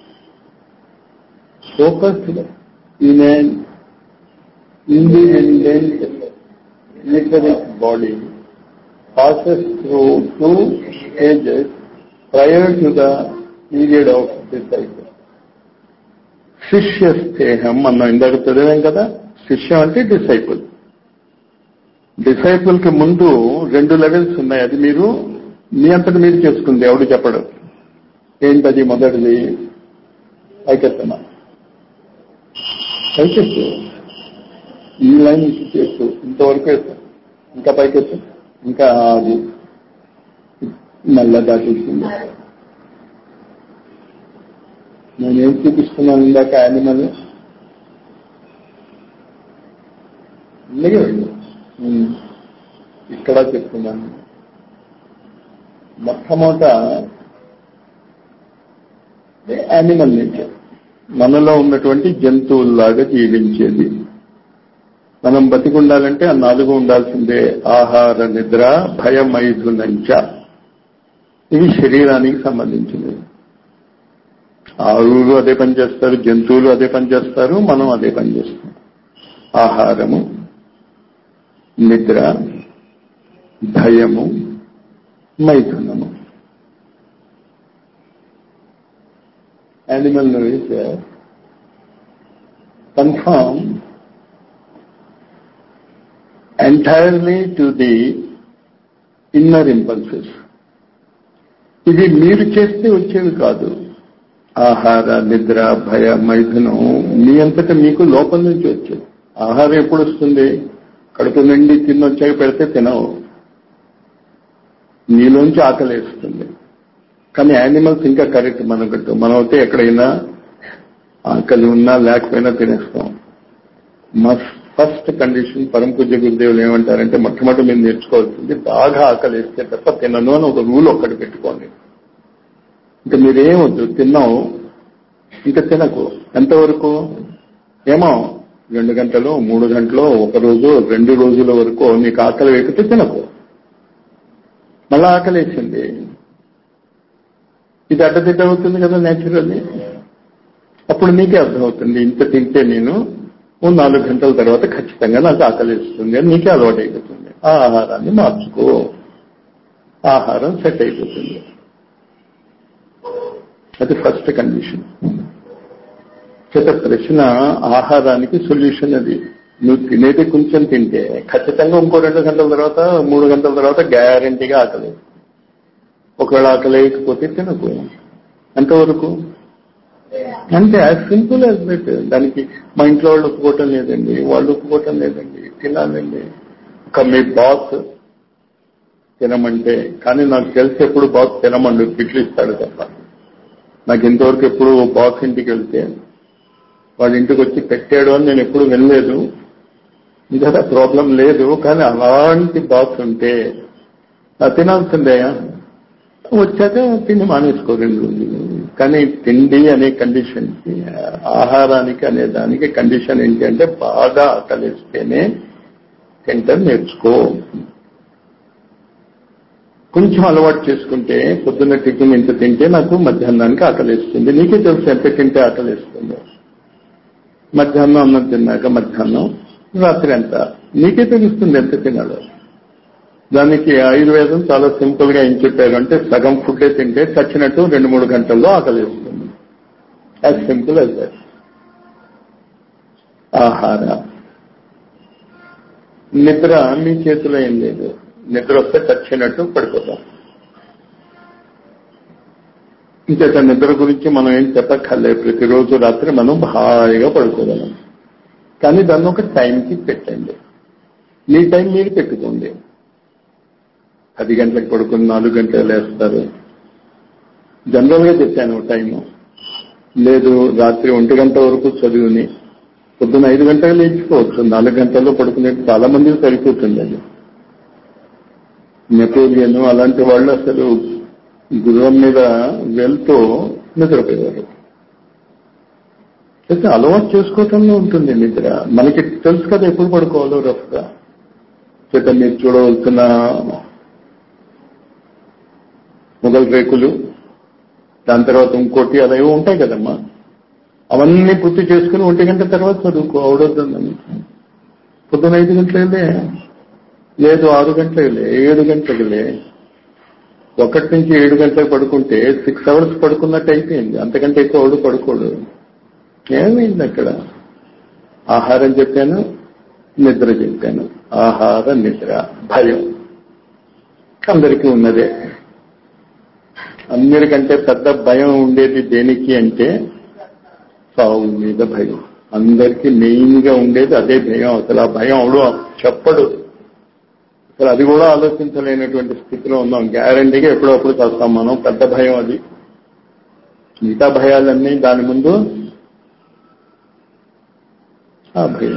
focused in an independent etheric body passes through two stages prior to the period of disciple. శిష్య స్థేహం మనం ఇందాక చదివాం కదా శిష్యం అంటే డిసైపుల్ డిసైపుల్ కి ముందు రెండు లెవెల్స్ ఉన్నాయి అది మీరు మీ అంతటి మీరు చేసుకుంది ఎవడు చెప్పడు ఏంటది మొదటిది పైకెత్తమా పైకెత్తు ఈ లైన్ చేస్తూ ఇంతవరకు ఎత్తు ఇంకా పైకెత్తు ఇంకా అది మళ్ళా దాటిస్తుంది నేనేం చూపిస్తున్నాను ఇందాక యానిమల్ వెళ్ళు ఇక్కడ చెప్తున్నాను మొట్టమొదట యానిమల్ నేచర్ మనలో ఉన్నటువంటి జంతువుల్లాగా జీవించేది మనం బతికుండాలంటే ఆ నాలుగు ఉండాల్సిందే ఆహార నిద్ర భయమైథునంచ ఇవి శరీరానికి సంబంధించినవి ఆవులు అదే పని చేస్తారు జంతువులు అదే పని చేస్తారు మనం అదే పని చేస్తాం ఆహారము నిద్ర భయము మైథునము animal nourisher conform entirely to the inner impulses. ఇది మీరు చేస్తే వచ్చేవి కాదు ఆహార నిద్ర భయ మైథునం మీ అంతటా మీకు లోపల నుంచి వచ్చేది ఆహారం ఎప్పుడు వస్తుంది కడుపు నిండి తిన్నొచ్చాక పెడితే తినవు నీలోంచి ఆకలేస్తుంది కానీ యానిమల్స్ ఇంకా కరెక్ట్ మనకట్టు మనం అయితే ఎక్కడైనా ఆకలి ఉన్నా లేకపోయినా తినేస్తాం మా ఫస్ట్ కండిషన్ పరమ పూజ్య గురుదేవులు ఏమంటారంటే మొట్టమొదటి మీరు నేర్చుకోవాల్సింది బాగా ఆకలి వేస్తే తప్ప తినను అని ఒక రూల్ ఒక్కటి పెట్టుకోండి ఇంకా మీరేమొద్దు తిన్నావు ఇంకా తినకు ఎంతవరకు ఏమో రెండు గంటలు మూడు గంటలు ఒక రోజు రెండు రోజుల వరకు నీకు ఆకలి వేపితే తినకు మళ్ళా ఆకలి వేసింది ఇది అడ్డదిడ్డ అవుతుంది కదా నేచురల్లీ అప్పుడు నీకే అర్థమవుతుంది ఇంత తింటే నేను ఓ నాలుగు గంటల తర్వాత ఖచ్చితంగా నాకు ఆకలిస్తుంది అని నీకే అలవాటు అయిపోతుంది ఆ ఆహారాన్ని మార్చుకో ఆహారం సెట్ అయిపోతుంది అది ఫస్ట్ కండిషన్ చేత ప్రశ్న ఆహారానికి సొల్యూషన్ అది నువ్వు తినేది కొంచెం తింటే ఖచ్చితంగా ఇంకో రెండు గంటల తర్వాత మూడు గంటల తర్వాత గ్యారంటీగా ఆకలి ఒకవేళ ఆకలి వేయకపోతే తినకు ఎంతవరకు అంటే యాజ్ సింపుల్ యాజ్ దట్ దానికి మా ఇంట్లో వాళ్ళు ఒప్పుకోవటం లేదండి వాళ్ళు ఒప్పుకోవటం లేదండి తినాలండి ఒక మీ బాస్ తినమంటే కానీ నాకు తెలిసి ఎప్పుడు బాస్ తినమండు పిట్లు ఇస్తాడు తప్ప నాకు ఇంతవరకు ఎప్పుడు బాస్ ఇంటికి వెళ్తే వాడి ఇంటికి వచ్చి పెట్టాడు అని నేను ఎప్పుడు వెళ్ళలేదు ఇంకా ప్రాబ్లం లేదు కానీ అలాంటి బాస్ ఉంటే ఆ తినాల్సిందే వచ్చాక తిండి మానేసుకో రెండు రోజులు కానీ తిండి అనే కండిషన్ ఆహారానికి అనే దానికి కండిషన్ ఏంటి అంటే బాగా ఆకలిస్తేనే తింటాం నేర్చుకో కొంచెం అలవాటు చేసుకుంటే పొద్దున్న టిఫిన్ ఇంత తింటే నాకు మధ్యాహ్నానికి ఆకలిస్తుంది నీకే తెలుసు ఎంత తింటే ఆకలిస్తుందో మధ్యాహ్నం అన్నం తిన్నాక మధ్యాహ్నం రాత్రి ఎంత నీకే తెలుస్తుంది ఎంత తినాలో దానికి ఆయుర్వేదం చాలా సింపుల్ గా ఏం చెప్పారు అంటే సగం ఫుడ్డే తింటే చచ్చినట్టు రెండు మూడు గంటల్లో ఆకలిస్తుంది యాజ్ సింపుల్ యాజ్ దట్ ఆహార నిద్ర మీ చేతిలో ఏం లేదు నిద్ర వస్తే చచ్చినట్టు పడిపోతాం ఇంకేత నిద్ర గురించి మనం ఏం చెప్పక్కర్లేదు ప్రతిరోజు రాత్రి మనం హాయిగా పడుకోగలం కానీ దాన్ని ఒక టైంకి పెట్టండి మీ టైం మీరు పెట్టుకోండి పది గంటలకు పడుకుని నాలుగు గంటలు లేస్తారు జనరల్ గా చెప్పాను టైము లేదు రాత్రి ఒంటి గంట వరకు చదువుని పొద్దున్న ఐదు గంటలు లేచిపోవచ్చు నాలుగు గంటల్లో పడుకునే చాలా మందికి సరిపోతుంది అది నెపోలియన్ అలాంటి వాళ్ళు అసలు గురువం మీద వెళ్తూ నిద్రపోయారు అయితే అలవాటు చేసుకోవటంలో ఉంటుంది నిద్ర మనకి తెలుసు కదా ఎప్పుడు పడుకోవాలో రఫ్గా చేత మీరు చూడవలసిన మొగల్ రేకులు దాని తర్వాత ఇంకోటి అలా ఏవో ఉంటాయి కదమ్మా అవన్నీ పూర్తి చేసుకుని ఒంటి గంట తర్వాత చదువుకో అవడొద్దని పొద్దున ఐదు గంటలే లేదు ఆరు గంటలే ఏడు గంటలే ఒకటి నుంచి ఏడు గంటలకు పడుకుంటే సిక్స్ అవర్స్ పడుకున్నట్టు అయిపోయింది అంతకంటే ఎక్కువ అవడు పడుకోడు ఏమైంది అక్కడ ఆహారం చెప్పాను నిద్ర చెప్పాను ఆహార నిద్ర భయం అందరికీ ఉన్నదే అందరికంటే పెద్ద భయం ఉండేది దేనికి అంటే సావు మీద భయం అందరికీ మెయిన్ గా ఉండేది అదే భయం అసలు ఆ భయం అవడు చెప్పడు అసలు అది కూడా ఆలోచించలేనటువంటి స్థితిలో ఉన్నాం గ్యారంటీగా ఎప్పుడప్పుడు చేస్తాం మనం పెద్ద భయం అది మిగతా భయాలన్నీ దాని ముందు ఆ భయం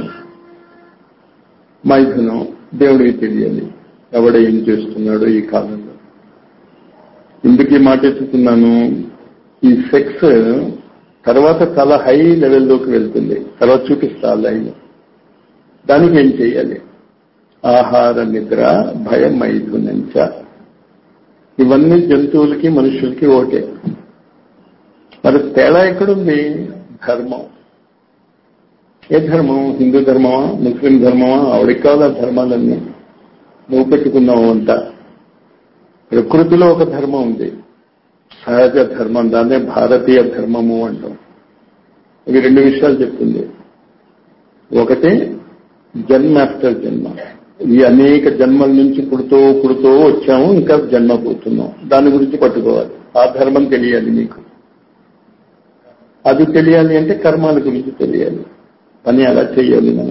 మైథునం దేవుడికి తెలియాలి ఎవడ ఏం చేస్తున్నాడో ఈ కాలంలో ఎందుకు ఈ మాట ఎత్తుతున్నాను ఈ సెక్స్ తర్వాత చాలా హై లెవెల్లోకి వెళ్తుంది తర్వాత చూపిస్తా లైన్ దానికి ఏం చేయాలి ఆహార నిద్ర భయం మైథునంచ ఇవన్నీ జంతువులకి మనుషులకి ఓటే మరి తేడా ఎక్కడుంది ధర్మం ఏ ధర్మం హిందూ ధర్మమా ముస్లిం ధర్మమా ఆవిడికి కాదు ఆ ధర్మాలన్నీ నువ్వు పెట్టుకున్నావు అంతా ప్రకృతిలో ఒక ధర్మం ఉంది సహజ ధర్మం దాన్నే భారతీయ ధర్మము అంటాం ఇవి రెండు విషయాలు చెప్తుంది ఒకటి జన్మ ఆఫ్టర్ జన్మ ఈ అనేక జన్మల నుంచి పుడుతూ పుడుతూ వచ్చాము ఇంకా జన్మ పోతున్నాం దాని గురించి పట్టుకోవాలి ఆ ధర్మం తెలియాలి నీకు అది తెలియాలి అంటే కర్మాల గురించి తెలియాలి పని అలా చేయాలి మనం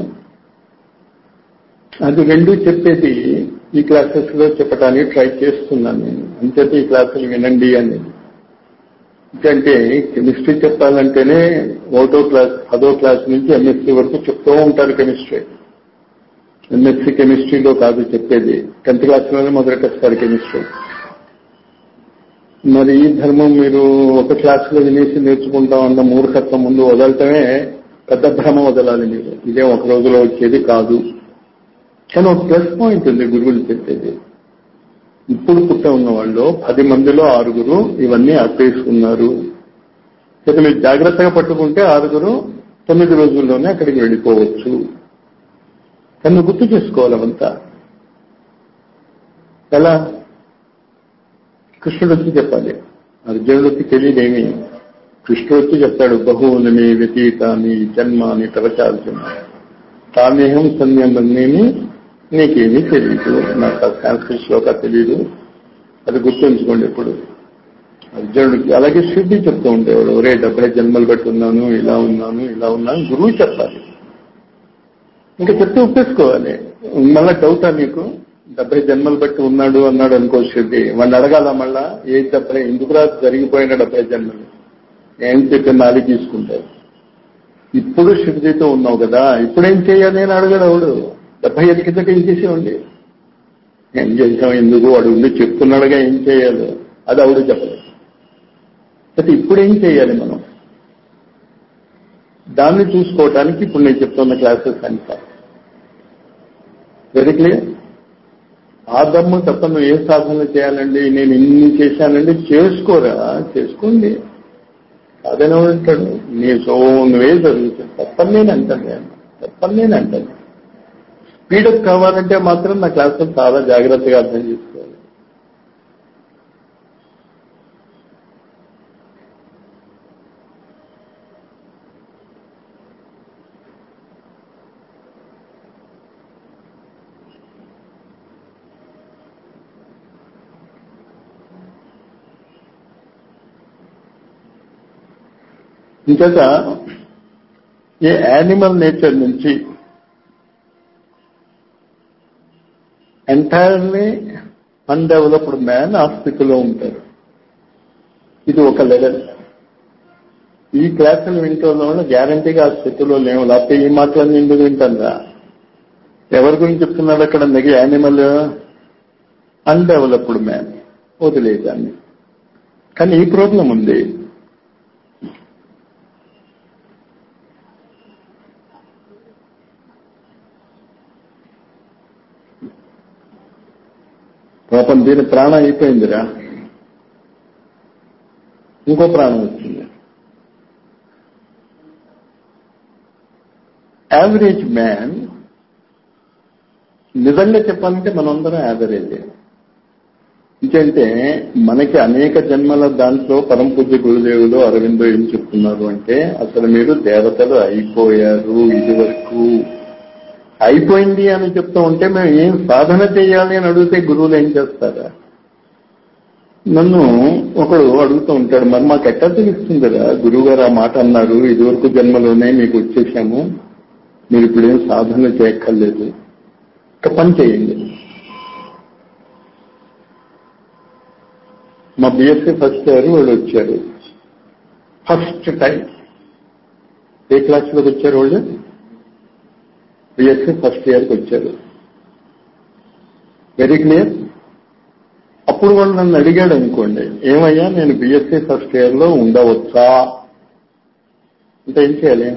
అది రెండు చెప్పేది ఈ క్లాసెస్ లో చెప్పడానికి ట్రై చేస్తున్నాను నేను అంచేత ఈ క్లాసులు వినండి అని ఎందుకంటే కెమిస్ట్రీ చెప్పాలంటేనే ఒకటో క్లాస్ పదో క్లాస్ నుంచి ఎంఎస్సీ వరకు చెప్తూ ఉంటారు కెమిస్ట్రీ ఎంఎస్సీ కెమిస్ట్రీలో కాదు చెప్పేది టెన్త్ క్లాస్లోనే మొదలెట్టేస్తారు కెమిస్ట్రీ మరి ఈ ధర్మం మీరు ఒక క్లాసులో వినేసి నేర్చుకుంటాం అన్న మూర్ఖత్వం ముందు వదలటమే పెద్ద భ్రమ వదలాలి మీరు ఇదే ఒక రోజులో వచ్చేది కాదు కానీ ఒక ప్లస్ పాయింట్ ఉంది గురువులు చెప్పేది ఇప్పుడు పుట్ట ఉన్న వాళ్ళు పది మందిలో ఆరుగురు ఇవన్నీ అప్పేసుకున్నారు అయితే మీరు జాగ్రత్తగా పట్టుకుంటే ఆరుగురు తొమ్మిది రోజుల్లోనే అక్కడికి వెళ్ళిపోవచ్చు కానీ నువ్వు గుర్తు చేసుకోవాలి అవంతా ఎలా కృష్ణుడు వచ్చి చెప్పాలి అర్జునుడికి తెలియదేమి కృష్ణుడు వచ్చి చెప్తాడు బహువుని వ్యతీతాన్ని జన్మాని తరచాల్సిన తానేహం సంయమనేమి నీకేమీ తెలియదు నాకు ఆ సంస్కృత శ్లోక తెలియదు అది గుర్తుంచుకోండి ఇప్పుడు అర్జునుడికి అలాగే శుద్ధి చెప్తూ ఉండేవాడు ఒరే డెబ్బై జన్మలు బట్టి ఉన్నాను ఇలా ఉన్నాను ఇలా ఉన్నాను గురువు చెప్పాలి ఇంకా చెప్తే ఒప్పేసుకోవాలి మళ్ళా డౌటా నీకు డెబ్బై జన్మలు బట్టి ఉన్నాడు అన్నాడు అనుకో శుద్ధి వాడిని అడగాల మళ్ళా ఏ డెబ్బై ఎందుకురా జరిగిపోయిన డెబ్బై జన్మలు ఏం చెప్పి నాలి తీసుకుంటారు ఇప్పుడు శుద్ధితో ఉన్నావు కదా ఇప్పుడేం చేయాలి అని అడగడు ఎవడు డెబ్బై ఏళ్ళ కిందట ఏం చేసేవండి ఏం చేసాం ఎందుకు వాడు ఉండి చెప్తున్నాడుగా ఏం చేయాలి అది ఆవిడ చెప్పలేదు అయితే ఇప్పుడు ఏం చేయాలి మనం దాన్ని చూసుకోవటానికి ఇప్పుడు నేను చెప్తున్న క్లాసెస్ అంతా వెరీ క్లియర్ ఆ దమ్ము తప్ప నువ్వు ఏ సాధన చేయాలండి నేను ఇన్ని చేశానండి చేసుకోరా చేసుకోండి అదేనా అంటాడు నీ సో నువ్వే జరుగుతుంది తప్పని నేను అంటాను తప్పని నేను అంటాను స్పీడప్ కావాలంటే మాత్రం నా క్లాసులో చాలా జాగ్రత్తగా అర్థం చేసుకోవాలి ఇంకట ఏ యానిమల్ నేచర్ నుంచి ఎంటైర్లీ అన్డెవలప్డ్ మ్యాన్ ఆ స్థితిలో ఉంటారు ఇది ఒక లెవెల్ ఈ క్లాసులు వింటున్న వాళ్ళు గ్యారంటీగా ఆ స్థితిలో లేవు లేకపోతే ఈ మాటలన్నీ ఎందుకు వింటారా ఎవరి గురించి చెప్తున్నాడు అక్కడ నెగ యానిమల్ అన్డెవలప్డ్ మ్యాన్ వదిలేదాన్ని కానీ ఈ ప్రాబ్లం ఉంది పాపం దీని ప్రాణం అయిపోయిందిరా ఇంకో ప్రాణం వచ్చింది యావరేజ్ మ్యాన్ నిజంగా చెప్పాలంటే మనందరం యావరేజ్ ఎందుకంటే మనకి అనేక జన్మల దాంట్లో పరమ పూజ్య గురుదేవులు అరవిందో ఏం చెప్తున్నారు అంటే అసలు మీరు దేవతలు అయిపోయారు ఇది వరకు అయిపోయింది అని చెప్తూ ఉంటే మేము ఏం సాధన చేయాలి అని అడిగితే గురువులు ఏం చేస్తారా నన్ను ఒకడు అడుగుతూ ఉంటాడు మరి మాకు ఎట్లా తెలుస్తుందిరా గురువు గారు ఆ మాట అన్నారు ఇదివరకు జన్మలోనే మీకు వచ్చేసాము మీరు ఇప్పుడు ఏం సాధన చేయక్కర్లేదు ఇక పని చేయండి మా బిఎస్సీ ఫస్ట్ ఇయర్ వాళ్ళు వచ్చారు ఫస్ట్ టైం ఏ క్లాస్లోకి వచ్చారు వాళ్ళు బిఎస్సీ ఫస్ట్ ఇయర్కి వచ్చారు వెరీ క్లియర్ అప్పుడు వాళ్ళు నన్ను అడిగాడు అనుకోండి ఏమయ్యా నేను బిఎస్సీ ఫస్ట్ ఇయర్ లో ఉండవచ్చా అంటే ఏం చేయాలి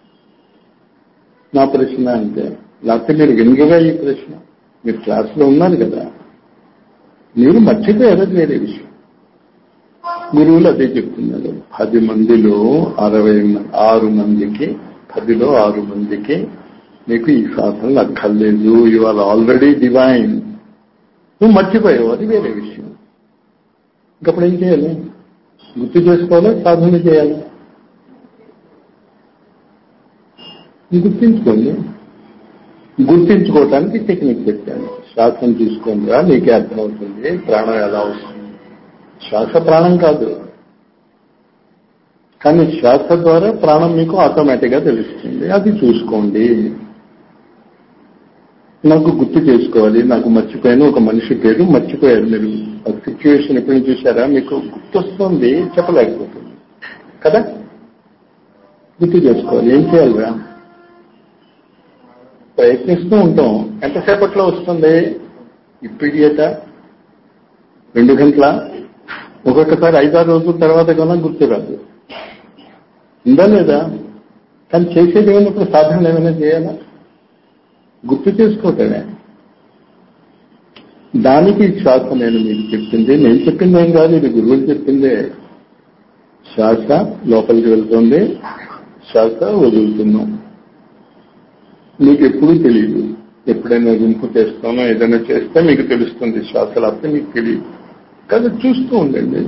నా ప్రశ్న అంటే లేకపోతే మీరు వినరుగా ఈ ప్రశ్న మీరు క్లాసులో ఉన్నారు కదా మీరు మర్చిపోయారు అది వేరే విషయం గురువులు అదే చెప్తున్నారు పది మందిలో అరవై మ- ఆరు మందికి పదిలో ఆరు మందికి మీకు ఈ శాసనలు అక్కర్లేదు యు ఆర్ ఆల్రెడీ డివైన్ నువ్వు మర్చిపోయావు అది వేరే విషయం ఇంకప్పుడు ఏం చేయాలి గుర్తు చేసుకోవాలి సాధన చేయాలి గుర్తించుకోండి గుర్తించుకోవటానికి టెక్నిక్ పెట్టాను శ్వాసం చూసుకోండిరా నీకే అర్థమవుతుంది ప్రాణం ఎలా వస్తుంది శ్వాస ప్రాణం కాదు కానీ శ్వాస ద్వారా ప్రాణం మీకు ఆటోమేటిక్ గా తెలుస్తుంది అది చూసుకోండి నాకు గుర్తు చేసుకోవాలి నాకు మర్చిపోయాను ఒక మనిషి పేరు మర్చిపోయారు మీరు ఆ సిచ్యువేషన్ ఎప్పుడు చూసారా మీకు గుర్తొస్తుంది చెప్పలేకపోతుంది కదా గుర్తు చేసుకోవాలి ఏం చేయాలిరా ప్రయత్నిస్తూ ఉంటాం ఎంతసేపట్లో వస్తుంది ఇప్పటికేట రెండు గంటల ఒక్కొక్కసారి ఐదారు రోజుల తర్వాత కన్నా గుర్తు రాదు ఉందా లేదా కానీ చేసేది ఏమైనప్పుడు సాధన ఏమైనా చేయాలా గుర్తు చేసుకోవటమే దానికి శ్వాస నేను మీకు చెప్పింది నేను చెప్పింది ఏం కాదు ఇది గురువులు చెప్పిందే శ్వాస లోపలికి వెళ్తుంది శ్వాస వదులుతున్నాం మీకు ఎప్పుడూ తెలియదు ఎప్పుడైనా గుంపు చేస్తానో ఏదైనా చేస్తే మీకు తెలుస్తుంది శ్వాస లేకపోతే మీకు తెలియదు కానీ చూస్తూ ఉండండి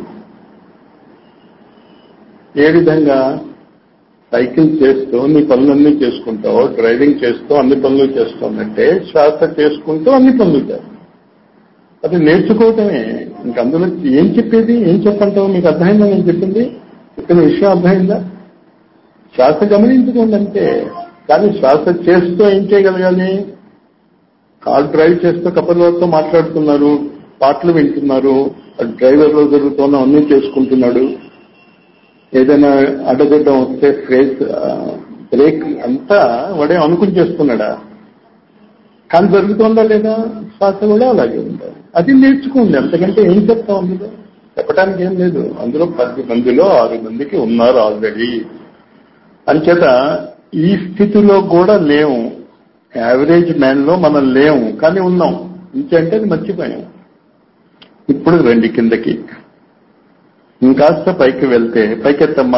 ఏ విధంగా సైకిల్ చేస్తూ నీ పనులన్నీ చేసుకుంటావు డ్రైవింగ్ చేస్తూ అన్ని పనులు చేస్తున్నట్టే శ్వాస చేసుకుంటూ అన్ని పనులు చేస్తావు అది నేర్చుకోవటమే ఇంక అందులో ఏం చెప్పేది ఏం చెప్పంటావు మీకు అర్థమైందా నేను చెప్పింది చెప్పిన విషయం అర్థమైందా శ్వాస గమనించుకోండి అంతే కానీ శ్వాస చేస్తూ ఏం చేయగలగాలి కార్ డ్రైవ్ చేస్తూ కపలతో మాట్లాడుతున్నారు పాటలు వింటున్నారు డ్రైవర్ లో జరుగుతున్న అన్నీ చేసుకుంటున్నాడు ఏదైనా అడ్డగడ్డం వస్తే ఫ్రేజ్ బ్రేక్ అంతా వాడే అనుకుని చేస్తున్నాడా కానీ జరుగుతుందా లేదా శ్వాస కూడా అలాగే ఉండాలి అది నేర్చుకోండి అంతకంటే ఏం చెప్తాం అందులో చెప్పడానికి ఏం లేదు అందులో పది మందిలో ఆరు మందికి ఉన్నారు ఆల్రెడీ అంచేత ఈ స్థితిలో కూడా లేవు యావరేజ్ మ్యాన్ లో మనం లేవు కానీ ఉన్నాం ఇంకంటే అది మర్చిపోయాం ఇప్పుడు రండి కిందకి ఇంకాస్త పైకి వెళ్తే పైకెత్తమ్మా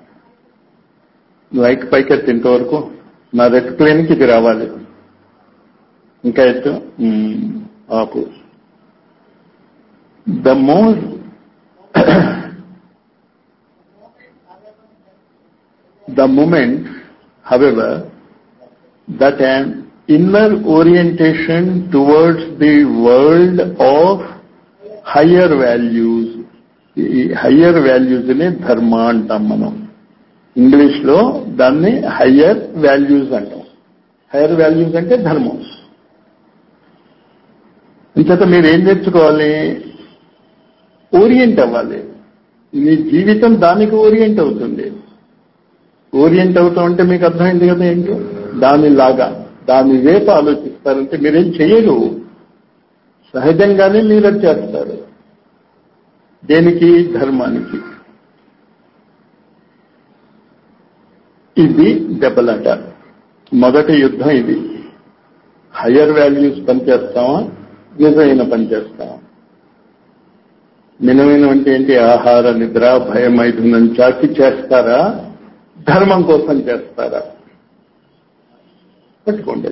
లైక్ పైకెత్తి ఇంతవరకు నా రెడ్ ప్లేన్కి ఇది రావాలి ఇంకా ఎత్తు మ్మ్. ఆపు the more the moment, however, that an inner orientation towards the world of higher values, ఈ హయ్యర్ వాల్యూస్ ని ధర్మ అంటాం మనం ఇంగ్లీష్ లో దాన్ని హయ్యర్ వాల్యూస్ అంటాం హయ్యర్ వాల్యూస్ అంటే ధర్మం ఇంచేత మీరు ఏం నేర్చుకోవాలి ఓరియంట్ అవ్వాలి మీ జీవితం దానికి ఓరియంట్ అవుతుంది ఓరియంట్ అవుతాం అంటే మీకు అర్థమైంది కదా ఏంటో దానిలాగా దాని వైపు ఆలోచిస్తారంటే మీరేం చేయరు సహజంగానే మీరు అది చేస్తారు దేనికి ధర్మానికి ఇది దెబ్బలాట మొదటి యుద్ధం ఇది హయ్యర్ వాల్యూస్ పనిచేస్తామా నిజమైన పనిచేస్తామా నిజమైన అంటే ఏంటి ఆహార నిద్ర భయం మైథునం చాకి చేస్తారా ధర్మం కోసం చేస్తారా పట్టుకోండి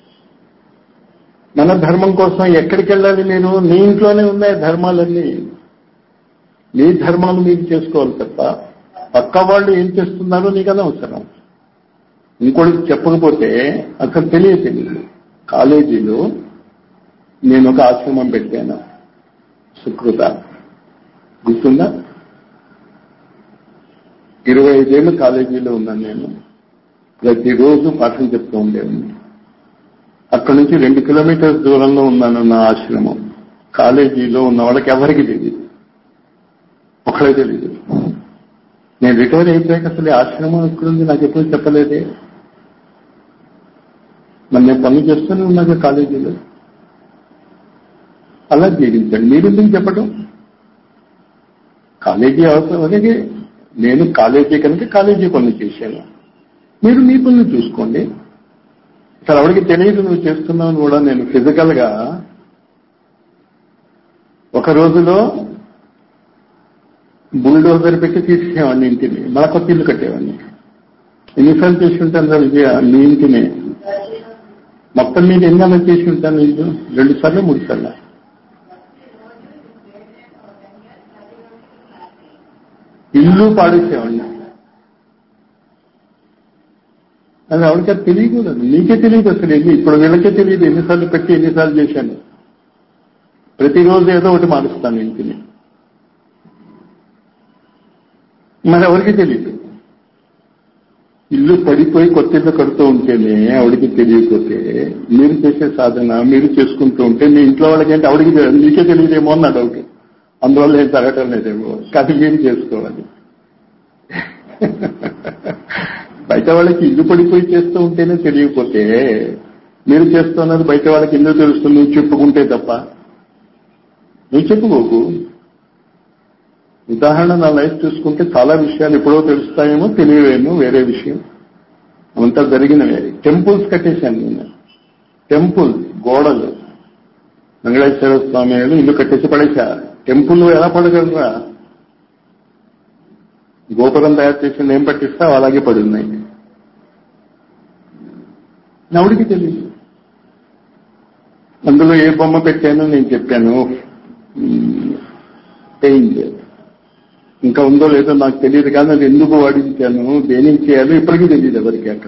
మన ధర్మం కోసం ఎక్కడికి వెళ్ళాలి మీరు నీ ఇంట్లోనే ఉన్నాయి ధర్మాలన్నీ నీ ధర్మాలు మీకు చేసుకోవాలి తప్ప పక్క వాళ్ళు ఏం చేస్తున్నారో నీకు అనవసరం ఇంకోటికి చెప్పకపోతే అసలు తెలియ తెలియదు కాలేజీలో నేను ఒక ఆశ్రమం పెట్టాను సుకృత గుర్తుందా ఇరవై ఐదేళ్ళు కాలేజీలో ఉన్నాను నేను ప్రతిరోజు పాఠం చెప్తూ ఉండేవాడిని అక్కడి నుంచి రెండు కిలోమీటర్స్ దూరంలో ఉన్నాను నా ఆశ్రమం కాలేజీలో ఉన్న వాళ్ళకి ఎవరికి తెలియదు ఒకళ్ళే తెలియదు నేను రికవరీ అయిపోయాక అసలు ఈ ఆశ్రమం ఎక్కడుంది నాకు ఎప్పుడు చెప్పలేదే మరి నేను పనులు చేస్తూనే ఉన్నాను కాలేజీలో అలా జీవించండి మీరు ఎందుకు చెప్పడం కాలేజీ అవసరం అలాగే నేను కాలేజీ కనుక కాలేజీ పనులు చేశాను మీరు మీ పనులు చూసుకోండి అసలు ఆవిడకి తెలియదు నువ్వు చేస్తున్నావు కూడా నేను ఫిజికల్ గా ఒక రోజులో బుల్డోజర్ పెట్టి తీసేవాడిని ఇంటిని మళ్ళా కొత్త ఇల్లు కట్టేవాడిని ఎన్నిసార్లు చేసి ఉంటాను రా విజయ మీ ఇంటిని మొత్తం మీద ఎన్ని నెలలు చేసి ఉంటాను ఇల్లు రెండు సార్లు మూడు సార్లు ఇల్లు పాడేసేవాడిని అది ఆవిడకి అది తెలియకూడదు నీకే తెలియదు అసలు ఎన్ని ఇప్పుడు వీళ్ళకే తెలియదు ఎన్నిసార్లు పెట్టి ఎన్నిసార్లు చేశాను ప్రతిరోజు ఏదో ఒకటి మారుస్తాను ఇంటిని మరి ఎవరికి తెలియదు ఇల్లు పడిపోయి కొత్త ఇల్లు కడుతూ ఉంటేనే ఆవిడికి తెలియకపోతే మీరు చేసే సాధన మీరు చేసుకుంటూ ఉంటే మీ ఇంట్లో వాళ్ళకి ఏంటి ఆవిడికి తెలియదు, మీకే తెలియదేమో అన్న డౌట్ అందువల్ల ఏం జరగటం లేదేమో కానీ మీరు చేసుకోవాలి బయట వాళ్ళకి ఇల్లు పడిపోయి చేస్తూ ఉంటేనే తెలియకపోతే మీరు చేస్తున్నది బయట వాళ్ళకి ఎందుకు తెలుస్తుంది నువ్వు చెప్పుకుంటే తప్ప నువ్వు చెప్పుకోకు ఉదాహరణ నా లైఫ్ చూసుకుంటే చాలా విషయాలు ఎప్పుడో తెలుస్తాయేమో తెలియవేమో వేరే విషయం అంతా జరిగినవే టెంపుల్స్ కట్టేశాను నేను టెంపుల్స్ గోడలు వెంకటేశ్వర స్వామి వాళ్ళు ఇల్లు కట్టేసి పడేశా టెంపుల్ ఎలా పడగలరా గోపురం తయారు చేసి ఏం పట్టిస్తా అలాగే పడి ఉన్నాయి నవుడికి తెలియదు అందులో ఏ బొమ్మ పెట్టానో నేను చెప్పాను పెయింట్ ఇంకా ఉందో లేదో నాకు తెలియదు కానీ అది ఎందుకు వాడించాను దేనికి చేయాలో ఇప్పటికీ తెలియదు ఎవరికి అక్కడ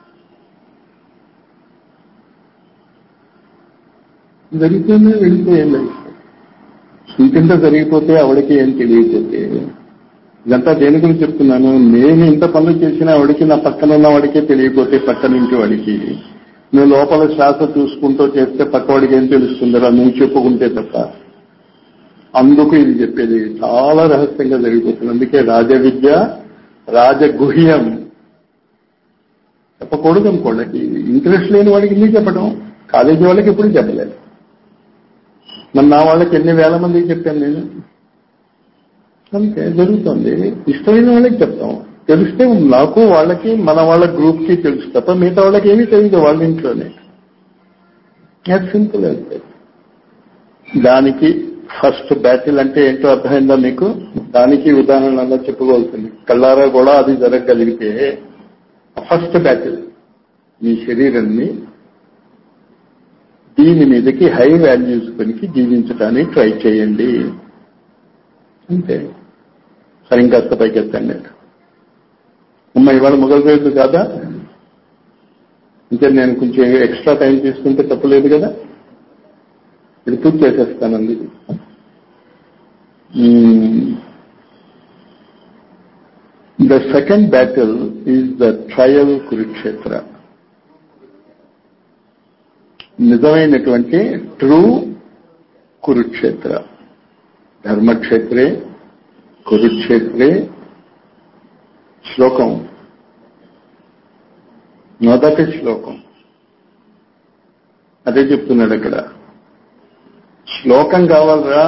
జరిగితేనే వెళ్ళిపోయే లైఫ్ ఇంకింత జరిగిపోతే ఆవిడకి ఏం తెలియకపోతే ఇదంతా దేని గురించి చెప్తున్నాను నేను ఇంత పనులు చేసినా ఆవిడకి నా పక్కన ఉన్న వాడికే తెలియకపోతే పక్కన ఇంటి వాడికి నువ్వు లోపల శ్వాస చూసుకుంటూ చేస్తే పక్క వాడికి ఏం తెలుస్తుందిరా నువ్వు చెప్పుకుంటే తప్ప అందుకు ఇది చెప్పేది చాలా రహస్యంగా జరిగిపోతుంది అందుకే రాజ విద్య రాజగుహ్యం చెప్పకూడదు అనుకోండి ఇంట్రెస్ట్ లేని వాడికి ఎందుకు చెప్పడం కాలేజీ వాళ్ళకి ఎప్పుడు చెప్పలేదు మరి నా వాళ్ళకి ఎన్ని వేల మందికి చెప్పాను నేను అంతే జరుగుతుంది ఇష్టమైన వాళ్ళకి చెప్తాం తెలిస్తే నాకు వాళ్ళకి మన వాళ్ళ గ్రూప్ కి తెలుసు తప్ప మిగతా వాళ్ళకి ఏమీ తెలియదు వాళ్ళ ఇంట్లోనే అది సింపుల్ అయితే దానికి ఫస్ట్ బ్యాటిల్ అంటే ఏంటో అర్థమైందా మీకు దానికి ఉదాహరణలో చెప్పుకోవాల్సింది కళ్ళారా కూడా అది జరగగలిగితే ఫస్ట్ బ్యాటిల్ మీ శరీరాన్ని దీని మీదకి హై వాల్యూస్ పనికి జీవించడానికి ట్రై చేయండి అంతే సరే ఇంకాస్త పైకి ఎత్తండి అమ్మ ఇవాళ మొగలు రోజు కాదా అంటే నేను కొంచెం ఎక్స్ట్రా టైం తీసుకుంటే తప్పలేదు కదా ఇది పూర్తి చేసేస్తాను అందుకు the second battle is the trial Kurukshetra నిజమైనటువంటి ట్రూ కురుక్షేత్ర ధర్మక్షేత్రే కురుక్షేత్రే శ్లోకం మొదటి శ్లోకం అదే చెప్తున్నాడు అక్కడ శ్లోకం కావాలరా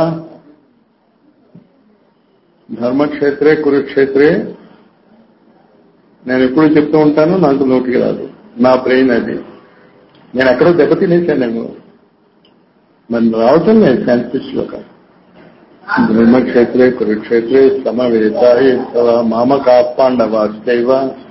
ధర్మక్షేత్రే కురుక్షేత్రే నేను ఎప్పుడు చెప్తూ ఉంటాను నాకు నోటికి రాదు నా బ్రెయిన్ అది నేను ఎక్కడో దెబ్బతినేశానేమో మరి రావటం లేదు శాంతి శ్లోకం బ్రహ్మక్షేత్రే కురుక్షేత్రే సమవేతాయ మామకా పాండవాశ్చైవ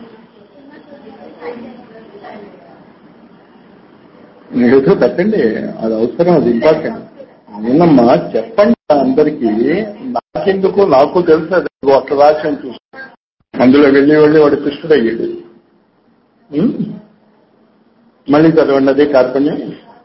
ఏదో పెట్టండి అది అవసరం అది ఇంపార్టెంట్ నేనమ్మా చెప్పండి అందరికీ నాకెందుకు నాకు తెలుసు అది ఒక రాశి చూసి అందులో వెళ్ళి వెళ్ళి వాడు కృష్ణుడు అయ్యాడు ఉం? మళ్ళీ చదవండి అదే కార్పణ్యం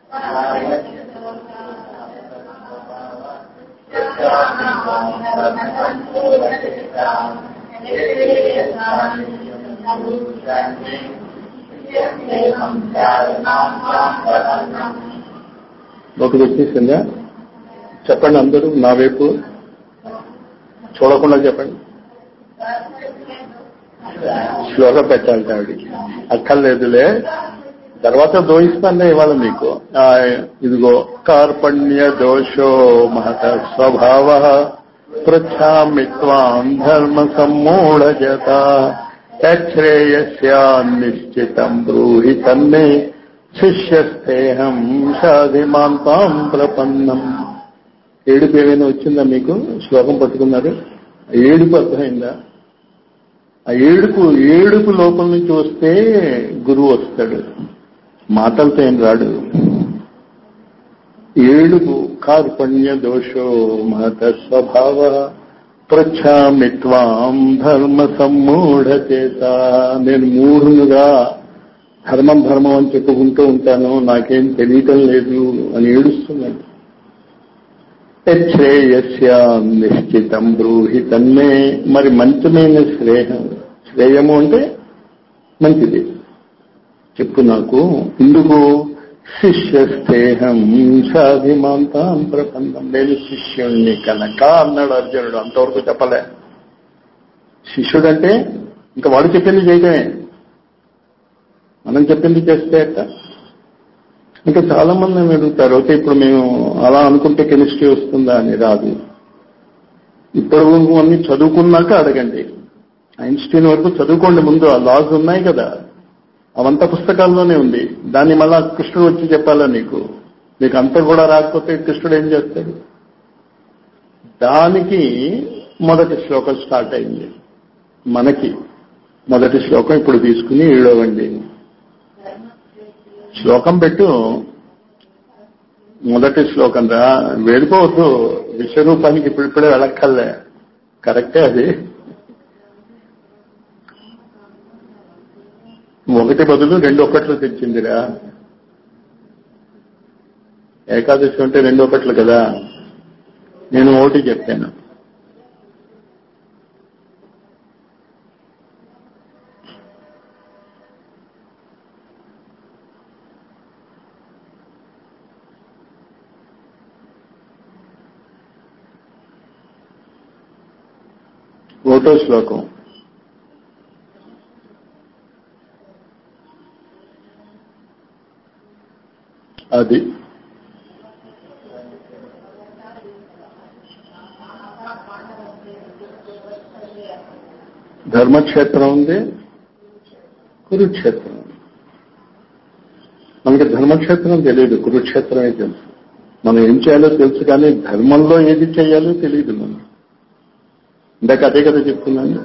ఒకటి వచ్చేసిందా చెప్పండి అందరూ నా వైపు చూడకుండా చెప్పండి శ్లోకం పెట్టాలి ఆవిడికి అక్కర్లేదులే తర్వాత దోయిస్తానే ఇవాళ మీకు ఆ, ఇదిగో కార్పణ్య దోషో మహత స్వభావ పృచ్ఛామి త్వాం ధర్మ సమ్మూఢజత యశ్రేయస్యాన్నిశ్చితం బ్రూహి తన్మే శిష్యస్థేహం షాధిమాంతాం ప్రపన్నం ఏడుపు ఏమైనా వచ్చిందా మీకు శ్లోకం పట్టుకున్నారు ఏడుపు అర్థమైందా ఆ ఏడుపు ఏడుపు లోపల నుంచి వస్తే గురువు వస్తాడు మాటలతో ఏం రాడు ఏడుపు కార్పణ్య దోషో మహత స్వభావ పృచ్ఛామి త్వాం ధర్మ సమ్మూఢ చేత నేను మూఢునుగా ధర్మం ధర్మం అని చెప్పుకుంటూ ఉంటాను నాకేం తెలియటం లేదు అని ఏడుస్తున్నాడు శ్రేయస్యాం నిశ్చితం బ్రూహి తన్మే మరి మంచమైన శ్రేయం శ్రేయము అంటే మంచిది చెప్పు నాకు ఇందుకు శిష్యస్థేహం సాధిమాంతాం ప్రపంచం నేను శిష్యుణ్ణి కనుక అన్నాడు అర్జునుడు అంతవరకు చెప్పలే శిష్యుడంటే ఇంకా వాడు చెప్పింది చేయటమే మనం చెప్పింది చేస్తే అట్ట ఇంకా చాలా మంది నన్ను అడుగుతారు ఓకే ఇప్పుడు మేము అలా అనుకుంటే కెమిస్ట్రీ వస్తుందా అని రాదు ఇప్పుడు అన్ని చదువుకున్నాక అడగండి ఐన్స్టీన్ వరకు చదువుకోండి ముందు ఆ లాస్ ఉన్నాయి కదా అవంతా పుస్తకాల్లోనే ఉంది దాన్ని మళ్ళా కృష్ణుడు వచ్చి చెప్పాలా నీకు నీకు అంత కూడా రాకపోతే కృష్ణుడు ఏం చేస్తాడు దానికి మొదటి శ్లోకం స్టార్ట్ అయింది మనకి మొదటి శ్లోకం ఇప్పుడు తీసుకుని ఏడవండి శ్లోకం పెట్టు మొదటి శ్లోకం రా వెళ్ళిపోవద్దు విశ్వరూపానికి ఇప్పుడిప్పుడే వెళ్ళక్కర్లే కరెక్టే అది ఒకటి బదులు రెండు ఒకట్లు తెచ్చిందిరా ఏకాదశి అంటే రెండు ఒకట్లు కదా నేను ఒకటి చెప్పాను ఒకటో శ్లోకం అది ధర్మక్షేత్రం ఉంది కురుక్షేత్రం ఉంది మనకి ధర్మక్షేత్రం తెలియదు కురుక్షేత్రమే తెలుసు మనం ఏం చేయాలో తెలుసు కానీ ధర్మంలో ఏది చేయాలో తెలియదు మనం ఇందాక అదే కదా చెప్తున్నాను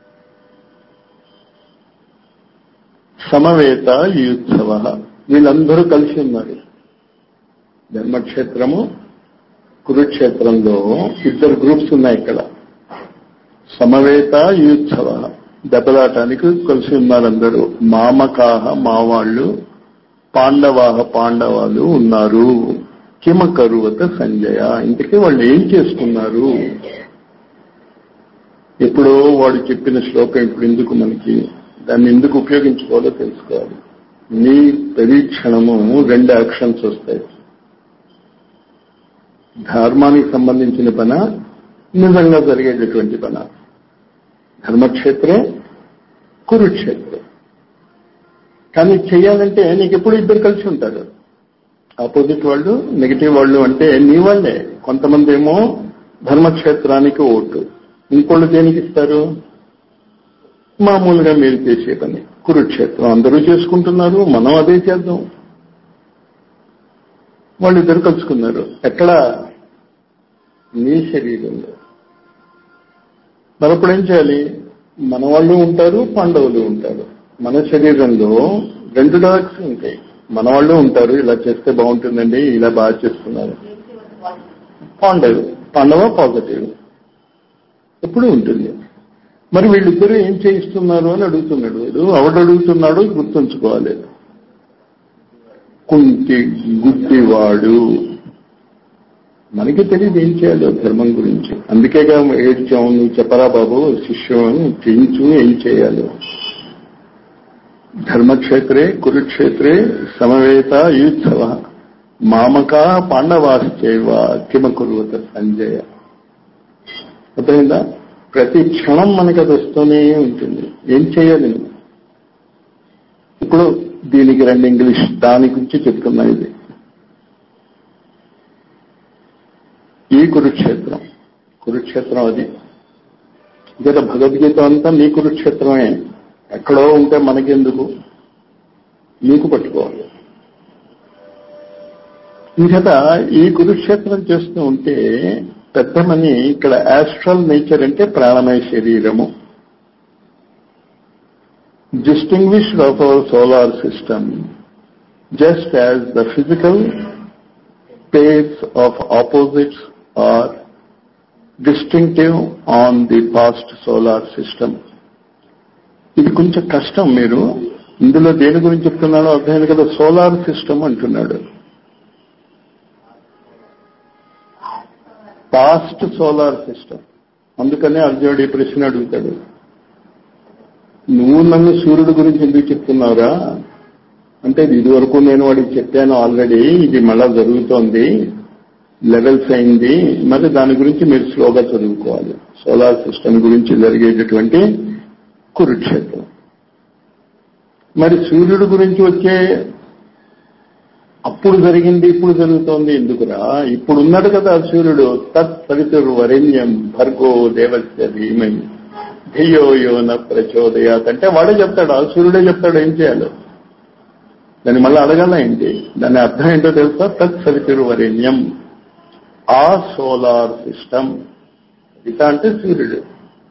సమవేత యుత్సవ వీళ్ళందరూ కలిసి ఉన్నారు ధర్మక్షేత్రము కురుక్షేత్రంలో ఇద్దరు గ్రూప్స్ ఉన్నాయి ఇక్కడ సమవేత యుత్సవ దెబ్బలాటానికి కలిసి ఉన్నారు అందరూ మామకాహ మావాళ్ళు పాండవాహ పాండవాలు ఉన్నారు కిమ కరువత సంజయ ఇంతకీ వాళ్ళు ఏం చేస్తున్నారు ఎప్పుడో వాడు చెప్పిన శ్లోకం ఇప్పుడు ఎందుకు మనకి దాన్ని ఎందుకు ఉపయోగించుకోవాలో తెలుసుకోవాలి నీ పరీక్షణము రెండు యాక్షన్స్ వస్తాయి ధర్మానికి సంబంధించిన పన నిజంగా జరిగేటటువంటి పన ధర్మక్షేత్రం కురుక్షేత్రం కానీ చెయ్యాలంటే నీకు ఎప్పుడు ఇద్దరు కలిసి ఉంటారు ఆపోజిట్ వాళ్ళు నెగిటివ్ వాళ్ళు అంటే నీ వాళ్ళే కొంతమంది ఏమో ధర్మక్షేత్రానికి ఓటు ఇంకోళ్ళు దేనికి ఇస్తారు మామూలుగా మీరు చేసే పని కురుక్షేత్రం అందరూ చేసుకుంటున్నారు మనం అదే చేద్దాం వాళ్ళు ఇద్దరు కలుసుకున్నారు ఎక్కడ నీ శరీరంలో మరప్పుడు ఏం చేయాలి మన వాళ్ళు ఉంటారు పాండవులు ఉంటారు మన శరీరంలో రెండు డాక్స్ ఉంటాయి మన వాళ్ళు ఉంటారు ఇలా చేస్తే బాగుంటుందండి ఇలా బాగా చేస్తున్నారు పాండవ్ పాండవ పాజిటివ్ ఎప్పుడు ఉంటుంది మరి వీళ్ళిద్దరూ ఏం చేయిస్తున్నారు అని అడుగుతున్నాడు వీడు ఎవడు అడుగుతున్నాడో గుర్తుంచుకోవాలి కుంటి గుడ్డివాడు మనకి తెలియదు ఏం చేయాలో ధర్మం గురించి అందుకేగా ఏడ్చాము నువ్వు చెప్పరా బాబు శిష్యం చేయించు ఏం చేయాలో ధర్మక్షేత్రే కురుక్షేత్రే సమవేత యుత్సవ మామకా పాండవాశ్చైవ కిమ కురువత సంజయ అర్థమైందా ప్రతి క్షణం మనకి అది వస్తూనే ఉంటుంది ఏం చేయాలి నువ్వు ఇప్పుడు దీనికి రెండు ఇంగ్లీష్ దాని గురించి చెప్తున్నా ఇది ఈ కురుక్షేత్రం కురుక్షేత్రం అది గత భగవద్గీత అంతా మీ కురుక్షేత్రమే ఎక్కడో ఉంటే మనకెందుకు మీకు పట్టుకోవాలి ఇంకట ఈ కురుక్షేత్రం చేస్తూ ఉంటే పెద్దమని ఇక్కడ యాస్ట్రల్ నేచర్ అంటే ప్రాణమయ శరీరము distinguished of our solar system, just as the physical pairs of opposites are distinctive on the past solar system. ఇది కొంచెం కష్టం మీరు ఇందులో దేని గురించి చెప్తున్నాడో అర్థమైంది కదా సోలార్ సిస్టమ్ అంటున్నాడు పాస్ట్ సోలార్ సిస్టమ్ అందుకనే అర్జునుడు ఈ ప్రశ్న అడుగుతాడు నువ్వు నన్ను సూర్యుడు గురించి ఎందుకు చెప్తున్నావురా అంటే ఇది వరకు నేను వాడికి చెప్పాను ఆల్రెడీ ఇది మళ్ళా జరుగుతోంది లెవెల్స్ అయింది మరి దాని గురించి మీరు స్లోగా చదువుకోవాలి సోలార్ సిస్టమ్ గురించి జరిగేటటువంటి కురుక్షేత్రం మరి సూర్యుడు గురించి వచ్చే అప్పుడు జరిగింది ఇప్పుడు జరుగుతోంది ఎందుకురా ఇప్పుడు ఉన్నాడు కదా సూర్యుడు తత్ సవితురు వరేణ్యం భర్గో దేవస్య ధీమై ధియో యోన ప్రచోదయాత్ అంటే వాడే చెప్తాడు ఆ సూర్యుడే చెప్తాడు ఏం చేయాలో దాన్ని మళ్ళీ అడగాల ఏంటి దాని అర్థం ఏంటో తెలుసా తత్ సవితురు వరేణ్యం ఆ సోలార్ సిస్టమ్ ఇత అంటే సూర్యుడు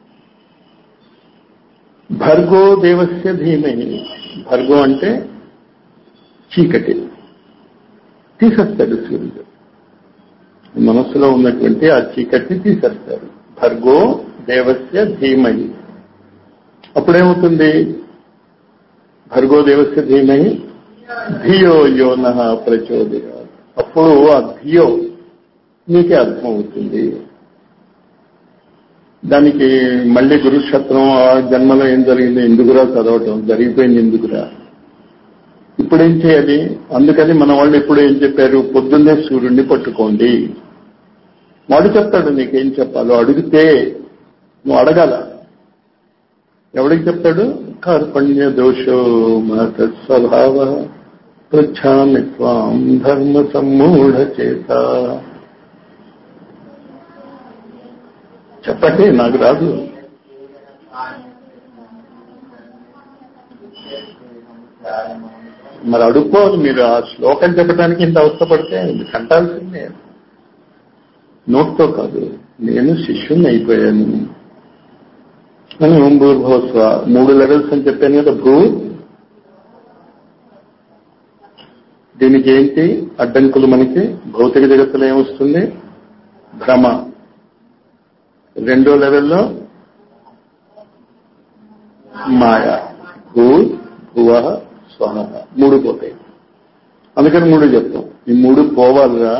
భర్గో దేవస్య ధీమహి భర్గో అంటే చీకటి తీసేస్తాడు సూర్యుడు మనస్సులో ఉన్నటువంటి ఆ చీకటిని తీసేస్తాడు భర్గో దేవస్య ధీమహి అప్పుడేమవుతుంది భర్గో దేవస్య ధీమహి ధియో యోన ప్రచోదయ అప్పుడు ఆ ధియో నీకే అర్థమవుతుంది దానికి మళ్ళీ గురుక్షేత్రం ఆ జన్మలో ఏం జరిగింది ఎందుకురా చదవటం జరిగిపోయింది ఎందుకురా ఇప్పుడేం చేయాలి అందుకని మన వాళ్ళు ఎప్పుడు ఏం చెప్పారు పొద్దున్నే సూర్యుడిని పట్టుకోండి వాడు చెప్తాడు నీకేం చెప్పాలో అడిగితే నువ్వు అడగాల ఎవడికి చెప్తాడు కార్పణ్య దోషో మత స్వభావ పృచ్ఛామి త్వాం ధర్మ సమ్మూఢ చేత చెప్పండి నాకు రాదు మరి అడుక్కోవాలి మీరు ఆ శ్లోకం చెప్పడానికి ఇంత అవస్థపడితే కంటాల్సిందే నోట్తో కాదు నేను శిష్యుని అయిపోయాను అని ఓం భూర్భవస్వ మూడు లెవెల్స్ అని చెప్పాను కదా భూ దీనికి ఏంటి అడ్డంకులు మనకి భౌతిక జగత్తులో ఏమొస్తుంది భ్రమ రెండో లెవెల్లో మాయ భూ భువ స్వహ మూడు పోతాయి అందుకని మూడు చెప్తాం ఈ మూడు పోవాలిరా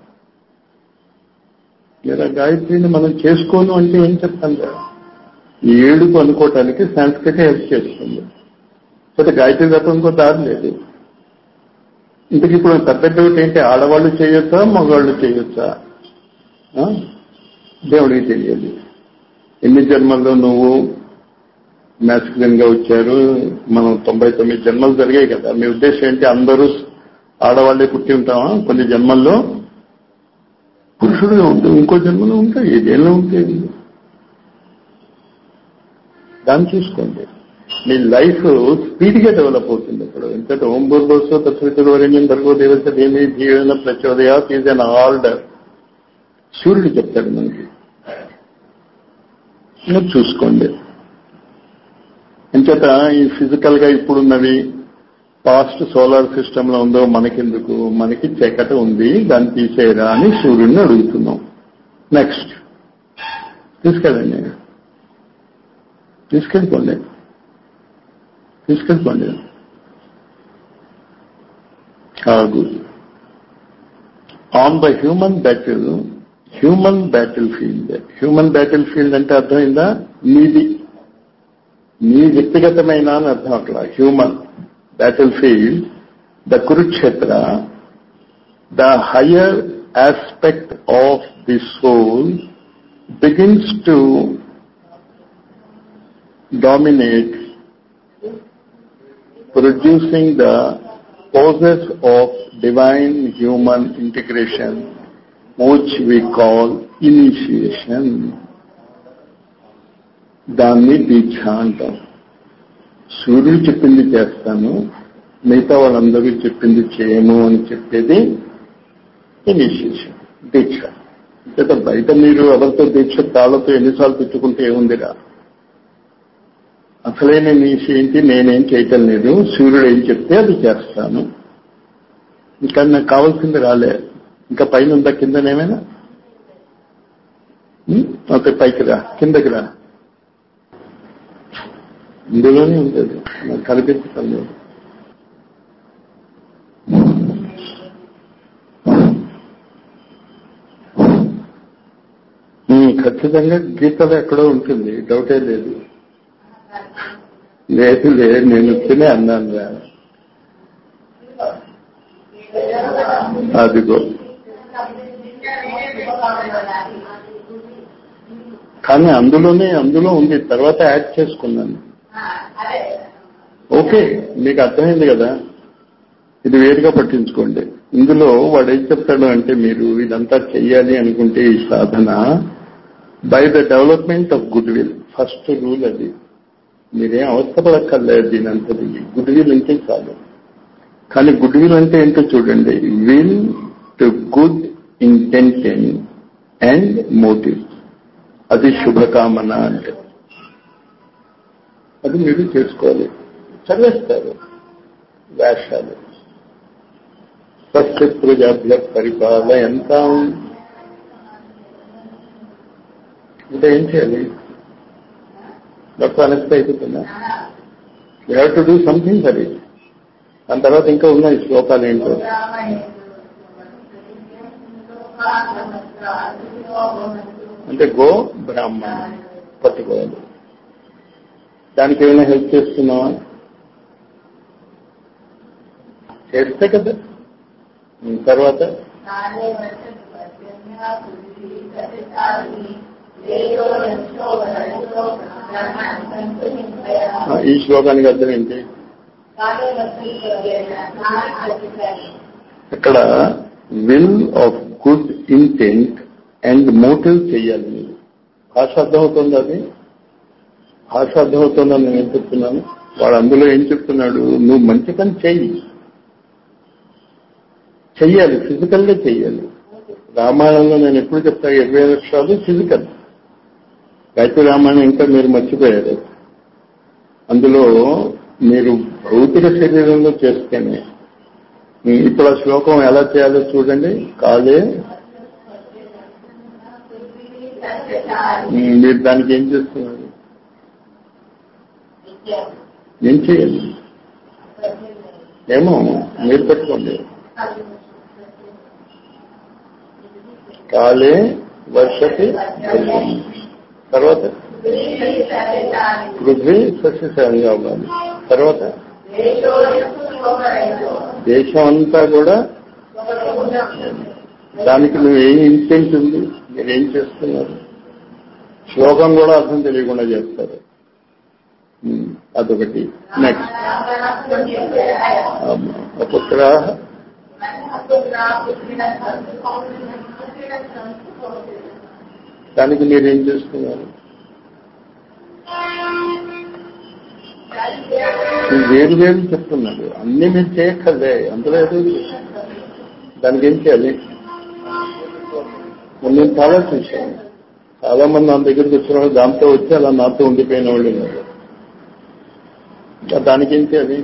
లేదా గాయత్రిని మనం చేసుకోను అంటే ఏం చెప్తాం కదా ఈ ఏడుపు అనుకోవటానికి సంస్కృతి హెల్ప్ చేస్తుంది అయితే గాయత్రి తప్ప ఇంకో దారి లేదు ఇంతకు ఇప్పుడు పెద్ద డౌట్ ఏంటి ఆడవాళ్ళు చేయొచ్చా మగవాళ్ళు చేయొచ్చా ఆ? దేవుడికి తెలియదు ఎన్ని జన్మల్లో నువ్వు మ్యాస్కులిన్ గా వచ్చారు మనం తొంభై తొమ్మిది జన్మలు జరిగాయి కదా మీ ఉద్దేశం ఏంటి అందరూ ఆడవాళ్లే పుట్టి ఉంటామా కొన్ని జన్మల్లో పురుషుడుగా ఉంటుంది ఇంకో జన్మలో ఉంటాయి ఏదేళ్ళలో ఉంటాయి దాన్ని చూసుకోండి మీ లైఫ్ స్పీడ్ గా డెవలప్ అవుతుంది ఇప్పుడు ఎందుకంటే ఓం బోర్బోసో తత్వితుర్వరణ్యం భర్గో దేవత దేమి జీవన ప్రచోదయా ఈజ్ అన్ ఆర్డర్ సూర్యుడు చెప్తాడు మనకి మీరు చూసుకోండి అంచేత ఈ ఫిజికల్ గా ఇప్పుడున్నవి పాస్ట్ సోలార్ సిస్టమ్ లో ఉందో మనకెందుకు మనకి చీకటి ఉంది దాన్ని తీసేయరా అని సూర్యుడిని అడుగుతున్నాం నెక్స్ట్ తీసుకెళ్ళండి తీసుకెళ్ళిపోండి తీసుకెళ్ళిపోండి కాదు on the human battle human battle field human battle field అంటే అర్థమైందా మీది మీ వ్యక్తిగతమైన అని అర్థం అట్లా human battle field the Kurukshetra the higher aspect of the soul begins to dominate producing the process of divine human integration which we call initiation దాన్ని దీక్ష అంటాం సూర్యుడు చెప్పింది చేస్తాను మిగతా వాళ్ళందరూ చెప్పింది చేయము అని చెప్పేది ఇనిషియేషన్ దీక్ష లేదా బయట మీరు ఎవరితో దీక్ష తాళ్లతో ఎన్నిసార్లు తిట్టుకుంటే ఏముందిరా అసలైన నీష ఏంటి నేనేం చేయటం లేదు సూర్యుడు ఏం చెప్తే అది చేస్తాను ఇంకా నాకు కావాల్సింది రాలే ఇంకా పైన ఉందా కిందనేమైనా ఉం? ఓకే పైకి రా కిందకి రా ఇందులోనే ఉంటుంది నాకు కనిపించటం లేదు ఉం, ఖచ్చితంగా గీతలో ఎక్కడో ఉంటుంది డౌటే లేదు లేదు లేదు నేను తినే అన్నాను రా అదిగో కానీ అందులోనే అందులో ఉంది తర్వాత యాడ్ చేసుకున్నాను ఓకే మీకు అర్థమైంది కదా ఇది వేరుగా పట్టించుకోండి ఇందులో వాడు ఏం చెప్తాడు అంటే మీరు ఇదంతా చెయ్యాలి అనుకుంటే ఈ సాధన by the development of good will first rule అది మీరేం అవస్థపడక్కర్లేదు దీని అంతది గుడ్ విల్ అంటే చాలు కానీ గుడ్ విల్ అంటే ఏంటో చూడండి will to good intention and motive అది శుభకామన అంటే అది మీరు చేసుకోవాలి చదివేస్తారు వేషాలు స్వస్థ ప్రజాభ్య పరిపాల ఎంత అంటే ఏం చేయాలి డాక్టర్ అనెస్ట్ అయిపోతుందా you have to do something for it దాని తర్వాత ఇంకా ఉన్నాయి శ్లోకాలు ఏంటో అంటే గో బ్రాహ్మణ పట్టుకోవాలి దానికి ఏమైనా హెల్ప్ చేస్తున్నావా చేస్తే కదా ఉం, తర్వాత ఆ, ఈ శ్లోకానికి అర్థం ఏంటి ఇక్కడ will of good intent and motive చేయాలి మీరు భాష అర్థమవుతుంది అది భాష అర్థమవుతుందని నేను ఏం చెప్తున్నాను వాడు అందులో ఏం చెప్తున్నాడు నువ్వు మంచి పని చెయ్యి చెయ్యాలి ఫిజికల్గా చెయ్యాలి రామాయణంలో నేను ఎప్పుడు చెప్తా ఇరవై లక్షలు ఫిజికల్ గాయత్రి రామాయణం ఇంకా మీరు మర్చిపోయారు అందులో మీరు భౌతిక శరీరంలో చేస్తేనే ఉం, ఇప్పుడు ఆ శ్లోకం ఎలా చేయాలో చూడండి కాలే ఉం, మీరు దానికి ఏం చేస్తున్నారు ఏం చేయాలి ఏమో మీరు పెట్టుకోండి కాలే వర్షతి వర్షం. తర్వాత పృథ్వీ సస్యశాలిగా అవ్వాలి తర్వాత దేశం అంతా కూడా దానికి నువ్వు ఏం ఇంటెంట్ ఉంది మీరు ఏం చేస్తున్నారు శ్లోకం కూడా అర్థం తెలియకుండా చేస్తారు ఉమ్, అదొకటి నెక్స్ట్ పుత్ర దానికి మీరు ఏం చేస్తున్నారు ఈ వేరు వేరు చెప్తున్నాడు అన్ని మీరు చేయక్కర్లే అందులో ఏదో దానికి ఏం చేయాలి నేను చాలా చూశాను చాలా మంది నా దగ్గరికి వచ్చిన వాళ్ళు దాంతో వచ్చి అలా నాతో ఉండిపోయిన వాళ్ళు ఉన్నారు ఇంకా దానికి ఏం చేయాలి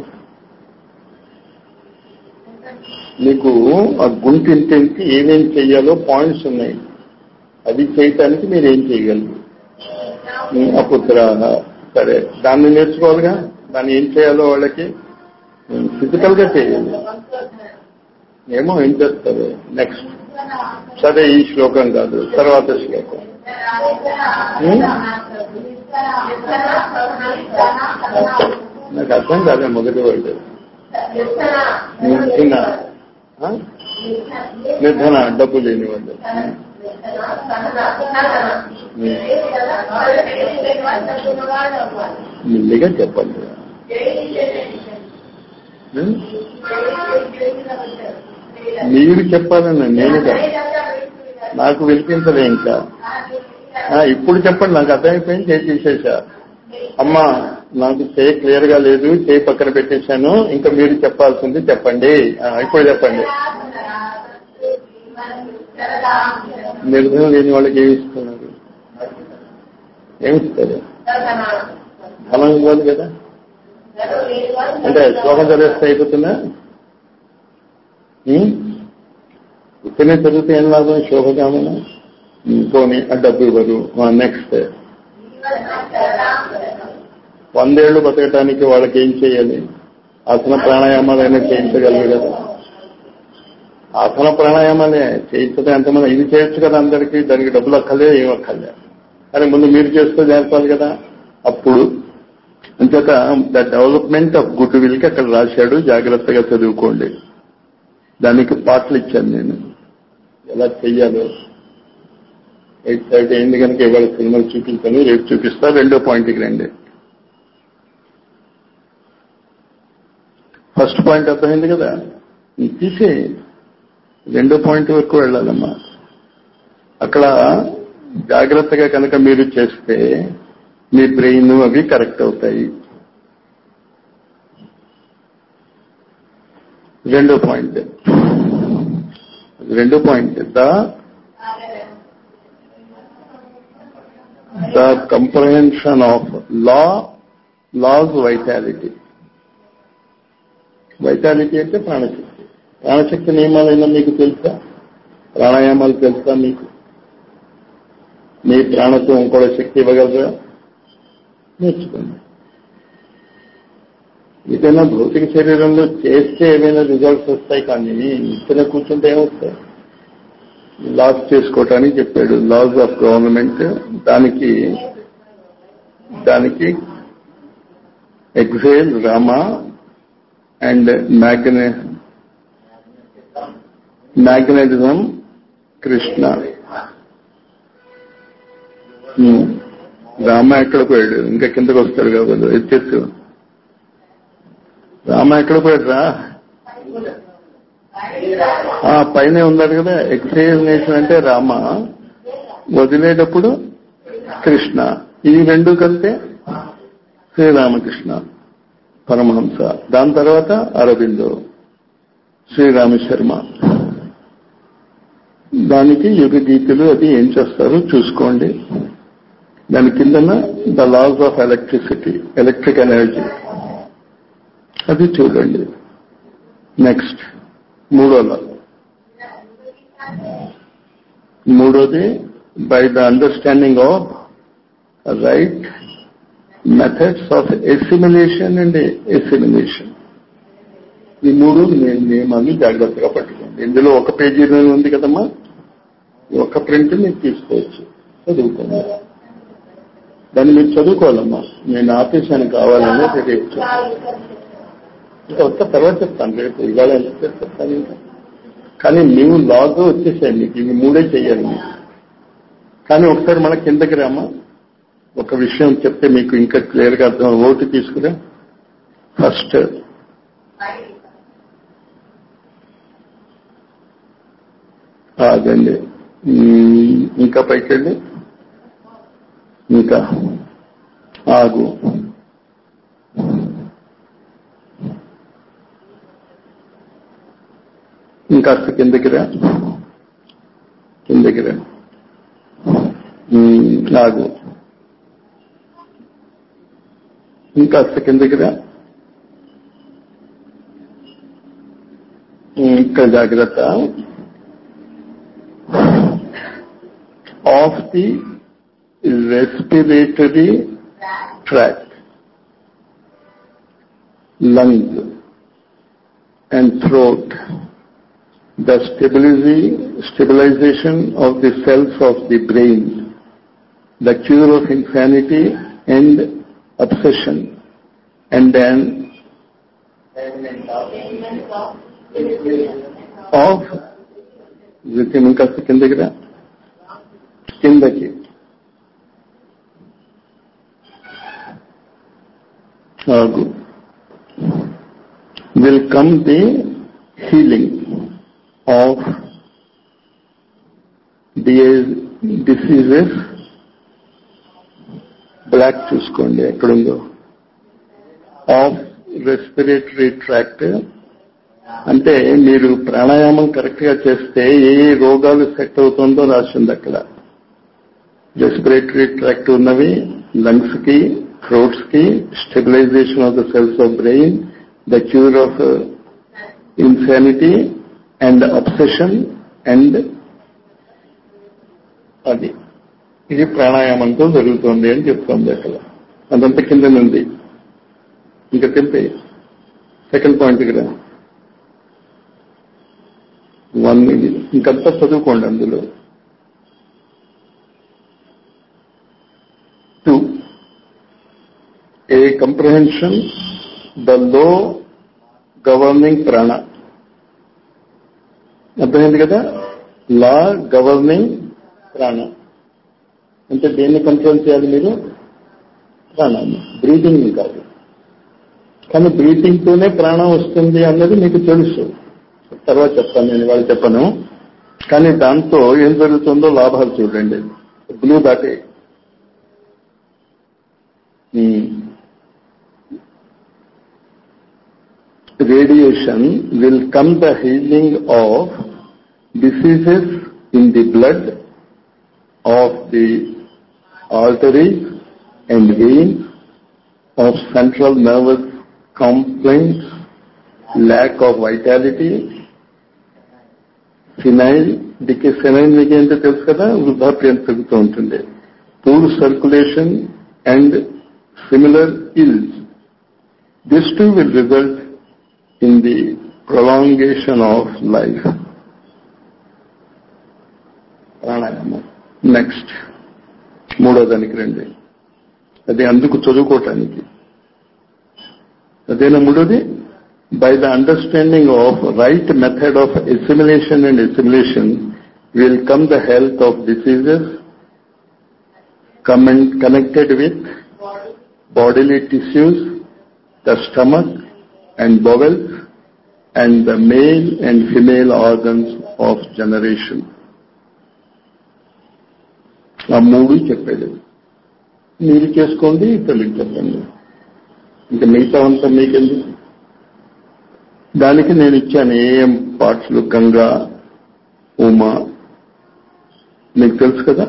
మీకు ఆ గుంటి ఇంటింటి ఏమేం చెయ్యాలో పాయింట్స్ ఉన్నాయి అది చేయటానికి మీరు ఏం చేయగలరు అపుత్ర సరే దాన్ని నేర్చుకోవాలిగా దాన్ని ఏం చేయాలో వాళ్ళకి ఫిజికల్ గా చేయాలి ఏమో ఏం చేస్తారు నెక్స్ట్ సరే ఈ శ్లోకం కాదు తర్వాత శ్లోకం నాకు అర్థం కాలే మొదటి వర్డ్ నిర్ధన ఆ? నిర్ధన డబ్బు లేని వాళ్ళు మెల్లిగా చెప్పండి ఉం? మీరు చెప్పాలన్నా నేను కాదు నాకు వినిపించలే ఇంకా ఆ, ఇప్పుడు చెప్పండి నాకు అర్థమైపోయింది చేసి తీసేసా అమ్మా నాకు చేయి క్లియర్ గా లేదు చేయి పక్కన పెట్టేశాను ఇంకా మీరు చెప్పాల్సింది చెప్పండి ఆ, ఇప్పుడు చెప్పండి నిర్ధనం లేని వాళ్ళకి ఏమి ఇస్తున్నారు ఏమిస్తారు ధనం ఇవ్వాలి కదా అంటే శ్లోకం చదివేస్తే అయిపోతుందా ఉం? ఉత్తనే చదివితే ఏం లాభం శోభకామన ఉం, పోనీ ఆ డబ్బు ఇవ్వరు నెక్స్ట్ వందేళ్లు బతకటానికి వాళ్ళకి ఏం చేయాలి ఆసన ప్రాణాయామాలు అయినా చేయించగలరు కదా ఆసన ప్రాణాయామాలే చేయించడం ఎంతమంది ఇది చేయొచ్చు కదా అందరికీ దానికి డబ్బులు అక్కర్లే ఏం అక్కర్లే కానీ ముందు మీరు చేస్తూ నేర్పాలి కదా అప్పుడు అంచేత the development of good will కి అక్కడ రాశాడు జాగ్రత్తగా చదువుకోండి దానికి పాటలు ఇచ్చాను నేను ఎలా చెయ్యాలో ఎయిట్ థర్టీ అయింది కనుక ఇవాళ సినిమాలు చూపించాను రేపు చూపిస్తా రెండో పాయింట్కి రండి ఫస్ట్ పాయింట్ అర్థమైంది కదా ఇది తీసే రెండో పాయింట్ వరకు వెళ్ళాలమ్మా అక్కడ జాగ్రత్తగా కనుక మీరు చేస్తే మీ బ్రెయిన్ అవి కరెక్ట్ అవుతాయి రెండో పాయింట్ రెండో point the the comprehension of law laws vitality vitality అంటే ప్రాణశక్తి ప్రాణశక్తి నియమాలైనా మీకు తెలుసా ప్రాణాయామాలు తెలుసా మీకు మీ ప్రాణతో ఇంకోటి శక్తి ఇవ్వగలరా నేర్చుకోండి ఏదైనా భౌతిక శరీరంలో చేస్తే ఏమైనా రిజల్ట్స్ వస్తాయి కానీ ఇక్కడ కూర్చుంటే ఏమొస్తాయి లాస్ చేసుకోవటానికి చెప్పాడు లాస్ ఆఫ్ గవర్నమెంట్ దానికి దానికి exile Rama and magne magnetism Krishna um. Rama ఎక్కడ పోయాడు ఇంకా కిందకు వస్తాడు కాబట్టి ఎత్తెత్తు రామ ఎక్కడ పోయాడు రా ఆ, పైనే ఉన్నాడు కదా ఎక్సైజేషన్ అంటే రామ వదిలేటప్పుడు కృష్ణ ఈ రెండు కలితే శ్రీరామకృష్ణ పరమహంస దాని తర్వాత అరవిందో శ్రీరామ శర్మ దానికి యుగ గీతులు అది ఏం చేస్తారో చూసుకోండి దాని కిందన the loss of electricity electric energy అది చూడండి నెక్స్ట్ మూడో లా మూడోది by the understanding of right methods of assimilation and assimilation ఈ మూడు నేను నియమాన్ని జాగ్రత్తగా పట్టుకోండి ఇందులో ఒక పేజీలో ఉంది కదమ్మా ఈ ఒక్క ప్రింట్ మీరు తీసుకోవచ్చు చదువుకోండి దాన్ని మీరు చదువుకోవాలమ్మా నేను ఆపేసాను కావాలని రేపు చెప్తాను. ఇంకా వస్తా తర్వాత చెప్తాను రేపు ఇవాళ ఎంత చెప్తాను ఇంకా కానీ నీవు లాగ్ వచ్చేసాయి మీకు ఇవి మూడే చెయ్యాలి మీకు కానీ ఒకసారి మన కిందకి రామా ఒక విషయం చెప్తే మీకు ఇంకా క్లియర్ గా అర్థం ఓటు తీసుకురా ఫస్ట్ అదండి ఉమ్, ఇంకా పైకి వెళ్ళి ఇంకా ఆగు ఇంకాస్త కిందకి రా కిందకి రా ఉమ్, ఆగు ఇంకాస్త కిందకి రా ఉమ్, ఇక్కడ జాగ్రత్త of the respiratory tract, lungs and throat, the stabilizy- stabilization of the cells of the brain, the cure of insanity and obsession, and then of within ఇంకా కిందకి రా కిందకి ఆగు will come the healing of the diseases, block చూసుకోండి ఎక్కడుందో of respiratory tract అంటే మీరు ప్రాణాయామం కరెక్ట్ గా చేస్తే ఏ ఏ రోగాలు సెట్ అవుతుందో రాసింది అక్కడ రెస్పిరేటరీ ట్రాక్ట్ ఉన్నవి లంగ్స్ కి థ్రోట్స్ కి stabilization of the cells of brain the cure of insanity and obsession and అది ఇది ప్రాణాయామంతో జరుగుతుంది అని చెప్తోంది అక్కడ అదంతా కింద ఉంది ఇంకా తెలిపే సెకండ్ పాయింట్ ఇక్కడ వన్ ఇది ఇంకంతా చదువుకోండి అందులో two a comprehension the law governing prana అర్థమైంది కదా లా గవర్నింగ్ ప్రాణ అంటే దేన్ని కంట్రోల్ చేయాలి మీరు ప్రాణాన్ని బ్రీతింగ్ కాదు కానీ బ్రీతింగ్ తోనే ప్రాణం వస్తుంది అన్నది మీకు తెలుసు తర్వాత చెప్తాను నేను ఇవాళ చెప్పను కానీ దాంతో ఏం జరుగుతుందో లాభాలు చూడండి బ్లూ దాటే radiation will come the healing of diseases in the blood of the arteries and veins of central nervous complaints, lack of vitality, ఫినైల్ డికే ఫినైల్ మీకు ఏంటో తెలుసు కదా వృద్ధాప్యం పెరుగుతూ ఉంటుంది poor circulation and similar ills this to will result in the prolongation of life ప్రాణాయామం నెక్స్ట్ మూడో దానికి రండి అది అందుకు చదువుకోవటానికి అదేనా మూడోది by the understanding of right method of assimilation and assimilation will come the health of diseases comment- connected with bodily tissues, the stomach and bowels, and the male and female organs of generation. ఆ మూడు చెప్పేది మీరు చేసుకోండి ఇతరులకు చెప్పండి ఇంకా మిగతా అంతా మీకెందుకు దానికి నేను ఇచ్చాను ఏఎం పార్ట్స్లు గంగా ఉమా మీకు తెలుసు కదా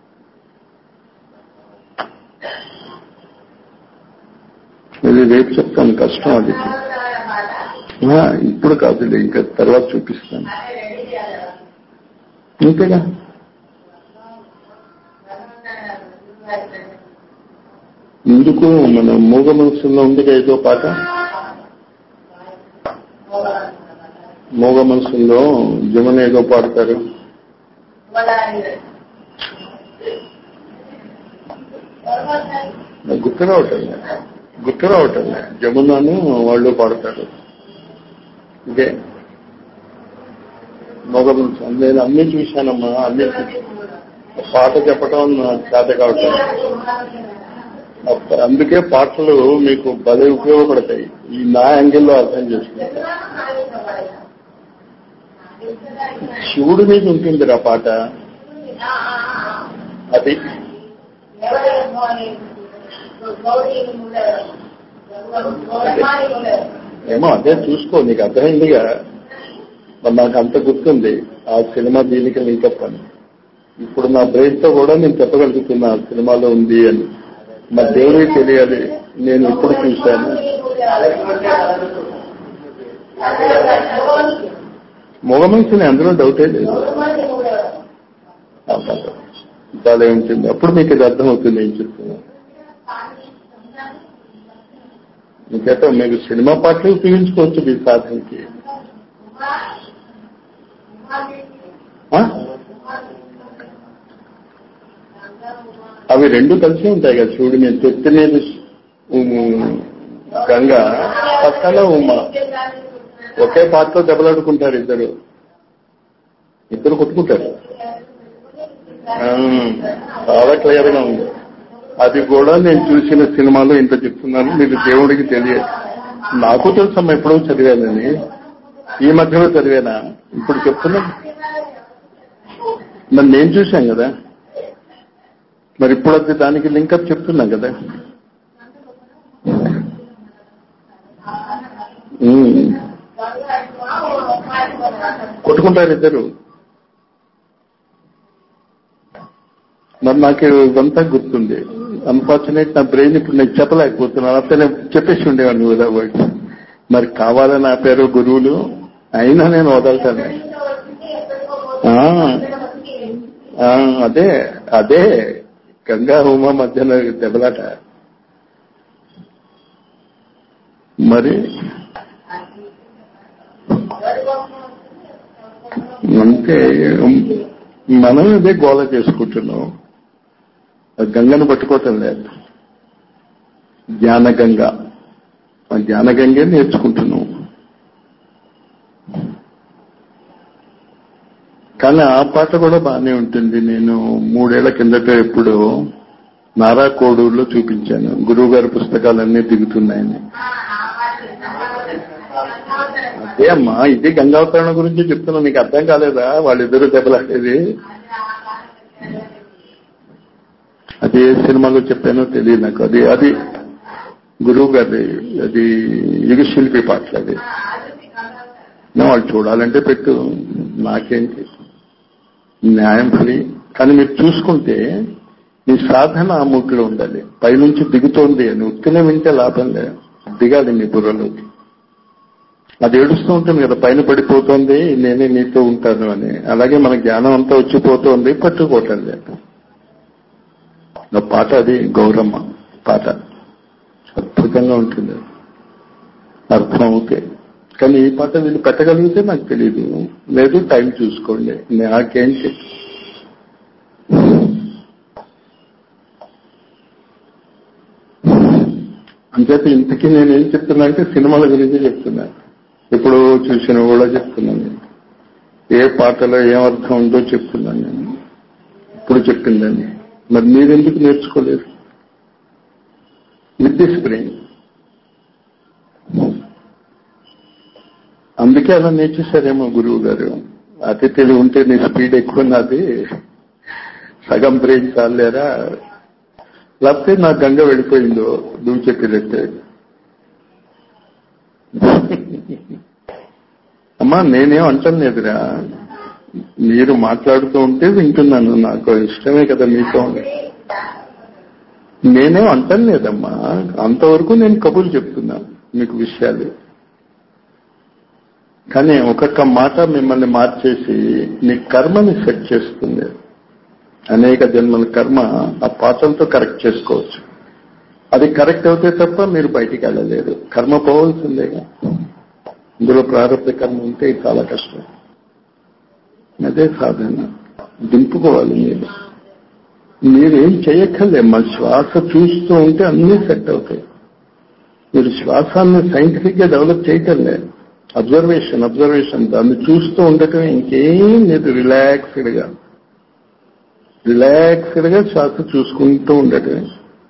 ఇది రేపు చెప్తాను కష్టం అది ఆ, ఇప్పుడు కాదులే ఇంకా తర్వాత చూపిస్తాను అంతేగా ఎందుకు మన మూగ మనసులో ఉంది ఏదో పాట మూగ మనసులో జమున ఏదో పాడతారు నాకు గుర్తు రావటం లేదు. గుర్తు రావటం లేదు. జమునను వాళ్ళు పాడతారు ఇదే మూగ మనసు నేను అన్ని చూశానమ్మా అన్ని చూ- పాట చెప్పటం నాకు చేత కావటం అప్ప- అందుకే పాటలు మీకు భలే ఉపయోగపడతాయి ఈ నా యాంగిల్లో అర్థం చేసుకుంటారు శివుడి మీద ఉంటుంది ఆ పాట అది ఏమో అదే చూసుకో నీకు అర్థమైందిగా మరి నాకు అంత గుర్తుంది ఆ సినిమా దీనికి లింకప్ అని ఇప్పుడు నా బ్రెయిన్ తో కూడా నేను చెప్పగలుగుతున్నా ఆ సినిమాలో ఉంది అని మరి దేవుడికి తెలియాలి నేను ఇప్పుడు చూశాను మగ మనిషిని అందులో డౌటే లేదు ఆ పాట. చాలా ఉంటుంది అప్పుడు మీకు ఇది అర్థమవుతుంది ఏం చెప్తున్నా మీకైతే మీకు సినిమా పాటలు ఉపయోగించుకోవచ్చు మీ సాధనకి ఆ? అవి రెండు కలిసి ఉంటాయి కదా చూడు నేను చెత్త మీద ఉమ్, గంగ పక్కన ఉమ్మ ఒకే పాటలో దెబ్బలాడుకుంటారు ఇద్దరు ఇద్దరు కొట్టుకుంటారు ఆ, చాలా క్లియర్ గా ఉంది అది కూడా నేను చూసిన సినిమాలో ఇంత చెప్తున్నాను మీకు దేవుడికి తెలియదు నాకు తెలుసమ్మా ఎప్పుడో చదివానని ఈ మధ్యలో చదివానా ఇప్పుడు చెప్తున్నా మరి నేను చూశాను కదా మరి ఇప్పుడు అది దానికి లింకప్ చెప్తున్నా కదా ఉమ్. కొట్టుకుంటారు ఇద్దరు మరి నాకు ఇదంతా గుర్తుంది అన్ఫార్చునేట్ నా బ్రెయిన్ ఇప్పుడు నేను చెప్పలేకపోతున్నాను అంతే నేను చెప్పేసి ఉండేవాడిని కూడా వర్డ్స్ మరి కావాలని ఆపారు గురువులు అయినా నేను వదలతాను ఆ, ఆ, అదే అదే గంగా హోమ మధ్యన దెబ్బలాట మరి అంటే మనం ఇదే గోల చేసుకుంటున్నాం ఆ గంగను పట్టుకోవటం లేదు ధ్యాన గంగ ఆ ధ్యాన గంగే నేర్చుకుంటున్నాం కానీ ఆ పాట కూడా బాగానే ఉంటుంది నేను మూడేళ్ల కిందట ఎప్పుడు నారా కోడూరులో చూపించాను గురువు గారి పుస్తకాలన్నీ దిగుతున్నాయని అదే అమ్మా ఇది గంగావతరణ గురించి చెప్తున్నా నీకు అర్థం కాలేదా వాళ్ళిద్దరూ దెబ్బలాడేది అది ఏ సినిమాలో చెప్పానో తెలియదు నాకు అది అది గురువు గారి అది యుగశిల్పి పాటలు అది నా వాళ్ళు చూడాలంటే పెట్టు నాకేంటి న్యాయం ఫ్రీ కానీ మీరు చూసుకుంటే మీ సాధన ఆ మూట్లో ఉండాలి పైనుంచి దిగుతోంది అని ఉత్తినే వింటే లాభం లేదు దిగాలి మీ బుర్రలోకి అది ఏడుస్తూ ఉంటుంది కదా పైన పడిపోతుంది నేనే నీతో ఉంటాను అని అలాగే మన జ్ఞానం అంతా వచ్చిపోతుంది పట్టుకోవటం లేదు నా పాట అది గౌరమ్మ పాట అద్భుతంగా ఉంటుంది అర్థం అవుతే కానీ ఈ పాట వీళ్ళు పెట్టగలిగితే నాకు తెలియదు లేదు టైం చూసుకోండి నాకేంటి అంచేత ఇంతకీ నేనేం చెప్తున్నా అంటే సినిమాల గురించి చెప్తున్నా ఇప్పుడు చూసిన కూడా చెప్తున్నాను ఏ పాటలో ఏం అర్థం ఉందో చెప్తున్నాను నేను ఇప్పుడు చెప్పిందని మరి మీరెందుకు నేర్చుకోలేదు విత్ దిస్ బ్రెయిన్ అందుకే అలా నేర్చేశారేమో గురువు గారు అతి తెలివి ఉంటే నీ స్పీడ్ ఎక్కువ నాది సగం బ్రెయిన్ చాలేరా లేకపోతే నా గంగ వెళ్ళిపోయిందో నువ్వు చెప్పినట్టే అమ్మా నేనేం అంటాను లేదురా మీరు మాట్లాడుతూ ఉంటే వింటున్నాను నాకు ఇష్టమే కదా మీతో నేనేం అంటాను లేదమ్మా అంతవరకు నేను కబుర్లు చెప్తున్నా మీకు విషయాలు కానీ ఒక్కొక్క మాట మిమ్మల్ని మార్చేసి మీ కర్మని సెట్ చేస్తుంది అనేక జన్మల కర్మ ఆ పాత్రలతో కరెక్ట్ చేసుకోవచ్చు అది కరెక్ట్ అవుతే తప్ప మీరు బయటికి వెళ్ళలేరు కర్మ పోవాల్సిందేగా ఇందులో ప్రారంభ కర్మ ఉంటే ఇది చాలా కష్టం అదే సాధన దింపుకోవాలి మీరు మీరేం చేయక్కర్లేమ్మా శ్వాస చూస్తూ ఉంటే అన్నీ సెట్ అవుతాయి మీరు శ్వాసాన్ని సైంటిఫిక్ గా డెవలప్ చేయటంలే అబ్జర్వేషన్ అబ్జర్వేషన్ దాన్ని చూస్తూ ఉండటం ఇంకేం లేదు రిలాక్స్డ్ గా రిలాక్స్డ్ గా శ్వాస చూసుకుంటూ ఉండటమే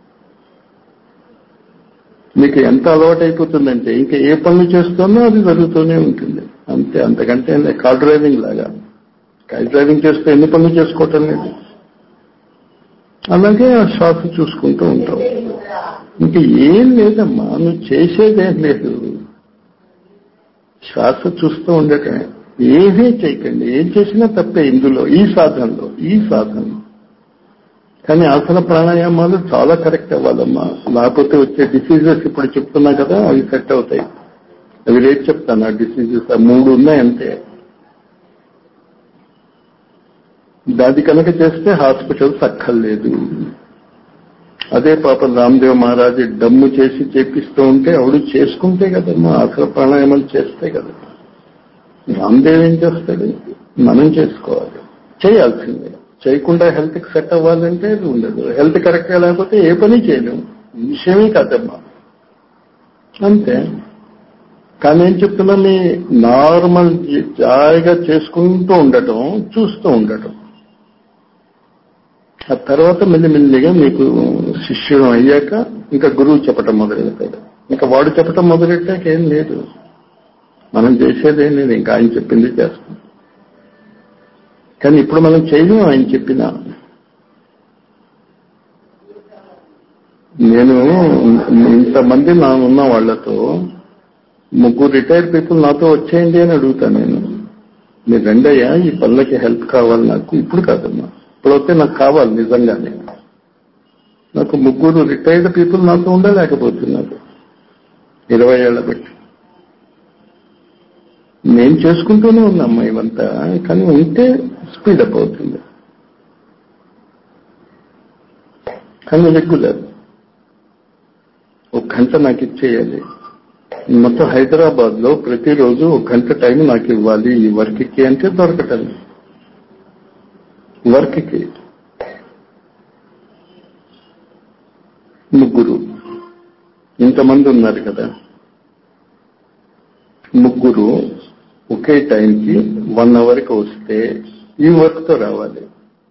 మీకు ఎంత అలవాటు అయిపోతుందంటే ఇంకా ఏ పనులు చేస్తున్నా అది జరుగుతూనే ఉంటుంది అంతే అంతకంటే కార్ డ్రైవింగ్ లాగా కార్ డ్రైవింగ్ చేస్తే ఎన్ని పనులు చేసుకోవటం లేదు అలాగే ఆ శ్వాస చూసుకుంటూ ఉంటాం ఇంకా ఏం లేదమ్మా నువ్వు చేసేదేం లేదు శ్వాస చూస్తూ ఉండటమే ఏమీ చేయకండి ఏం చేసినా తప్పే ఇందులో ఈ సాధనలో ఈ సాధనలో కానీ ఆసన ప్రాణాయామాలు చాలా కరెక్ట్ అవ్వాలమ్మా లేకపోతే వచ్చే డిసీజెస్ ఇప్పుడు చెప్తున్నా కదా అవి సెట్ అవుతాయి అవి రేపు చెప్తాను ఆ డిసీజెస్ ఆ మూడు ఉన్నాయి అంతే దాది కనుక చేస్తే హాస్పిటల్స్ అక్కర్లేదు అదే పాపం రామ్దేవ్ మహారాజు డమ్ము చేసి చేపిస్తూ ఉంటే ఆవిడ చేసుకుంటే కదమ్మా ఆసన ప్రాణాయామాలు చేస్తే కదా రామ్దేవ్ ఏం చేస్తాడు మనం చేసుకోవాలి చేయాల్సిందే చేయకుండా హెల్త్ కి సెట్ అవ్వాలంటే అది ఉండదు హెల్త్ కరెక్ట్ గా లేకపోతే ఏ పని చేయలేము ఈ విషయమే కాదమ్మా అంతే కానీ ఏం చెప్తున్నా మీ నార్మల్ జాయిగా చేసుకుంటూ ఉండటం చూస్తూ ఉండటం ఆ తర్వాత మెల్లిమెల్లిగా మీకు శిష్యుడు అయ్యాక ఇంకా గురువు చెప్పటం మొదలెడతాడు ఇంకా వాడు చెప్పటం మొదలెట్టాక ఏం లేదు మనం చేసేదేం లేదు ఇంకా ఆయన చెప్పింది చేస్తాం కానీ ఇప్పుడు మనం చేయలేం ఆయన చెప్పిన నేను ఇంతమంది నా ఉన్న వాళ్ళతో ముగ్గురు రిటైర్ పీపుల్ నాతో వచ్చేయండి అని అడుగుతాను నేను మీరు రెండయ్యా ఈ పనులకి హెల్ప్ కావాలి నాకు ఇప్పుడు కాదమ్మా ఇప్పుడైతే నాకు కావాలి నిజంగానే నాకు ముగ్గురు రిటైర్డ్ పీపుల్ నాతో ఉండలేకపోతున్నారు ఇరవై ఏళ్ల బట్టి నేను చేసుకుంటూనే ఉన్నామ్మా ఇవంతా కానీ ఉంటే స్పీడప్ అవుతుంది కానీ రెగ్యులర్ ఒక గంట నాకు ఇచ్చేయాలి మొత్తం హైదరాబాద్ లో ప్రతిరోజు ఒక గంట టైం నాకు ఇవ్వాలి ఈ వర్క్ కి అంటే దొరకటం వర్క్ కి ముగ్గురు ఇంతమంది ఉన్నారు కదా ముగ్గురు ఒకే టైంకి వన్ అవర్కి వస్తే ఈ వర్క్ తో రావాలి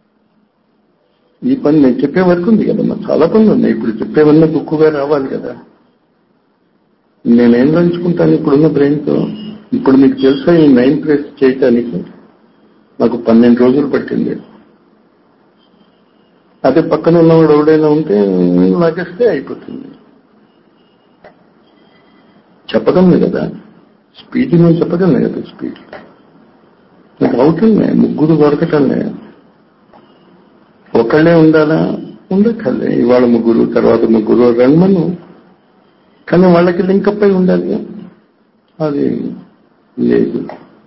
ఈ పని నేను చెప్పే వర్క్ ఉంది కదమ్మా చాలా పనులు ఉన్నాయి ఇప్పుడు చెప్పేవన్నీ బుక్కుగా రావాలి కదా నేనేం రంచుకుంటాను ఇప్పుడున్న బ్రెయిన్తో ఇప్పుడు మీకు తెలుసా ఈ నైన్ ప్లేస్ చేయటానికి నాకు పన్నెండు రోజులు పట్టింది అదే పక్కన ఉన్నవాడు ఎవడైనా ఉంటే లాగేస్తే అయిపోతుంది చెప్పగలను కదా స్పీడ్ నేను చెప్పగలను కదా స్పీడ్ నాకు అవుతుంది ముగ్గురు దొరకటంలే ఒకళ్ళే ఉండాలా ఉండక్కర్లే ఇవాళ ముగ్గురు తర్వాత ముగ్గురు రన్మను కానీ వాళ్ళకి లింకప్ అయి ఉండాలి అది లేదు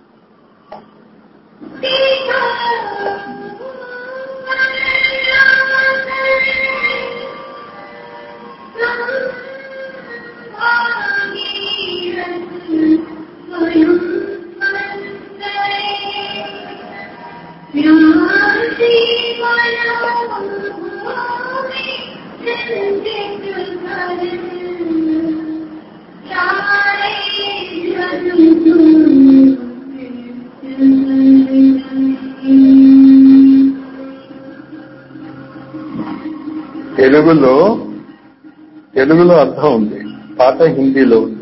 తెలుగులో తెలుగులో అర్థం ఉంది పాత హిందీలో ఉంది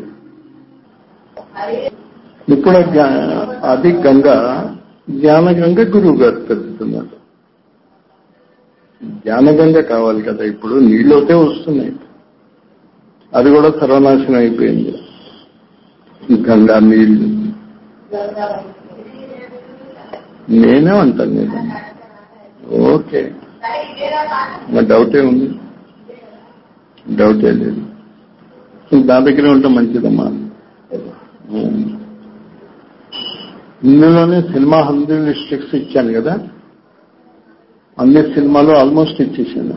ఇప్పుడు జ్ఞా- అది గంగ జ్ఞానగంగ గురువు గారు తెలుపుతున్నారు జ్ఞానగంగ కావాలి కదా ఇప్పుడు నీళ్ళోతే వస్తున్నాయి అది కూడా సర్వనాశనం అయిపోయింది గంగా నీళ్లు నేనే అంటాను నేను ఓకే నా డౌటే ఉంది డౌటే లేదు నా దగ్గరే ఉంటే మంచిదమ్మా ఉమ్. ఇందులోనే సినిమా హండ్రెడ్ స్టిక్స్ ఇచ్చాను కదా అన్ని సినిమాలు ఆల్మోస్ట్ ఇచ్చేసాను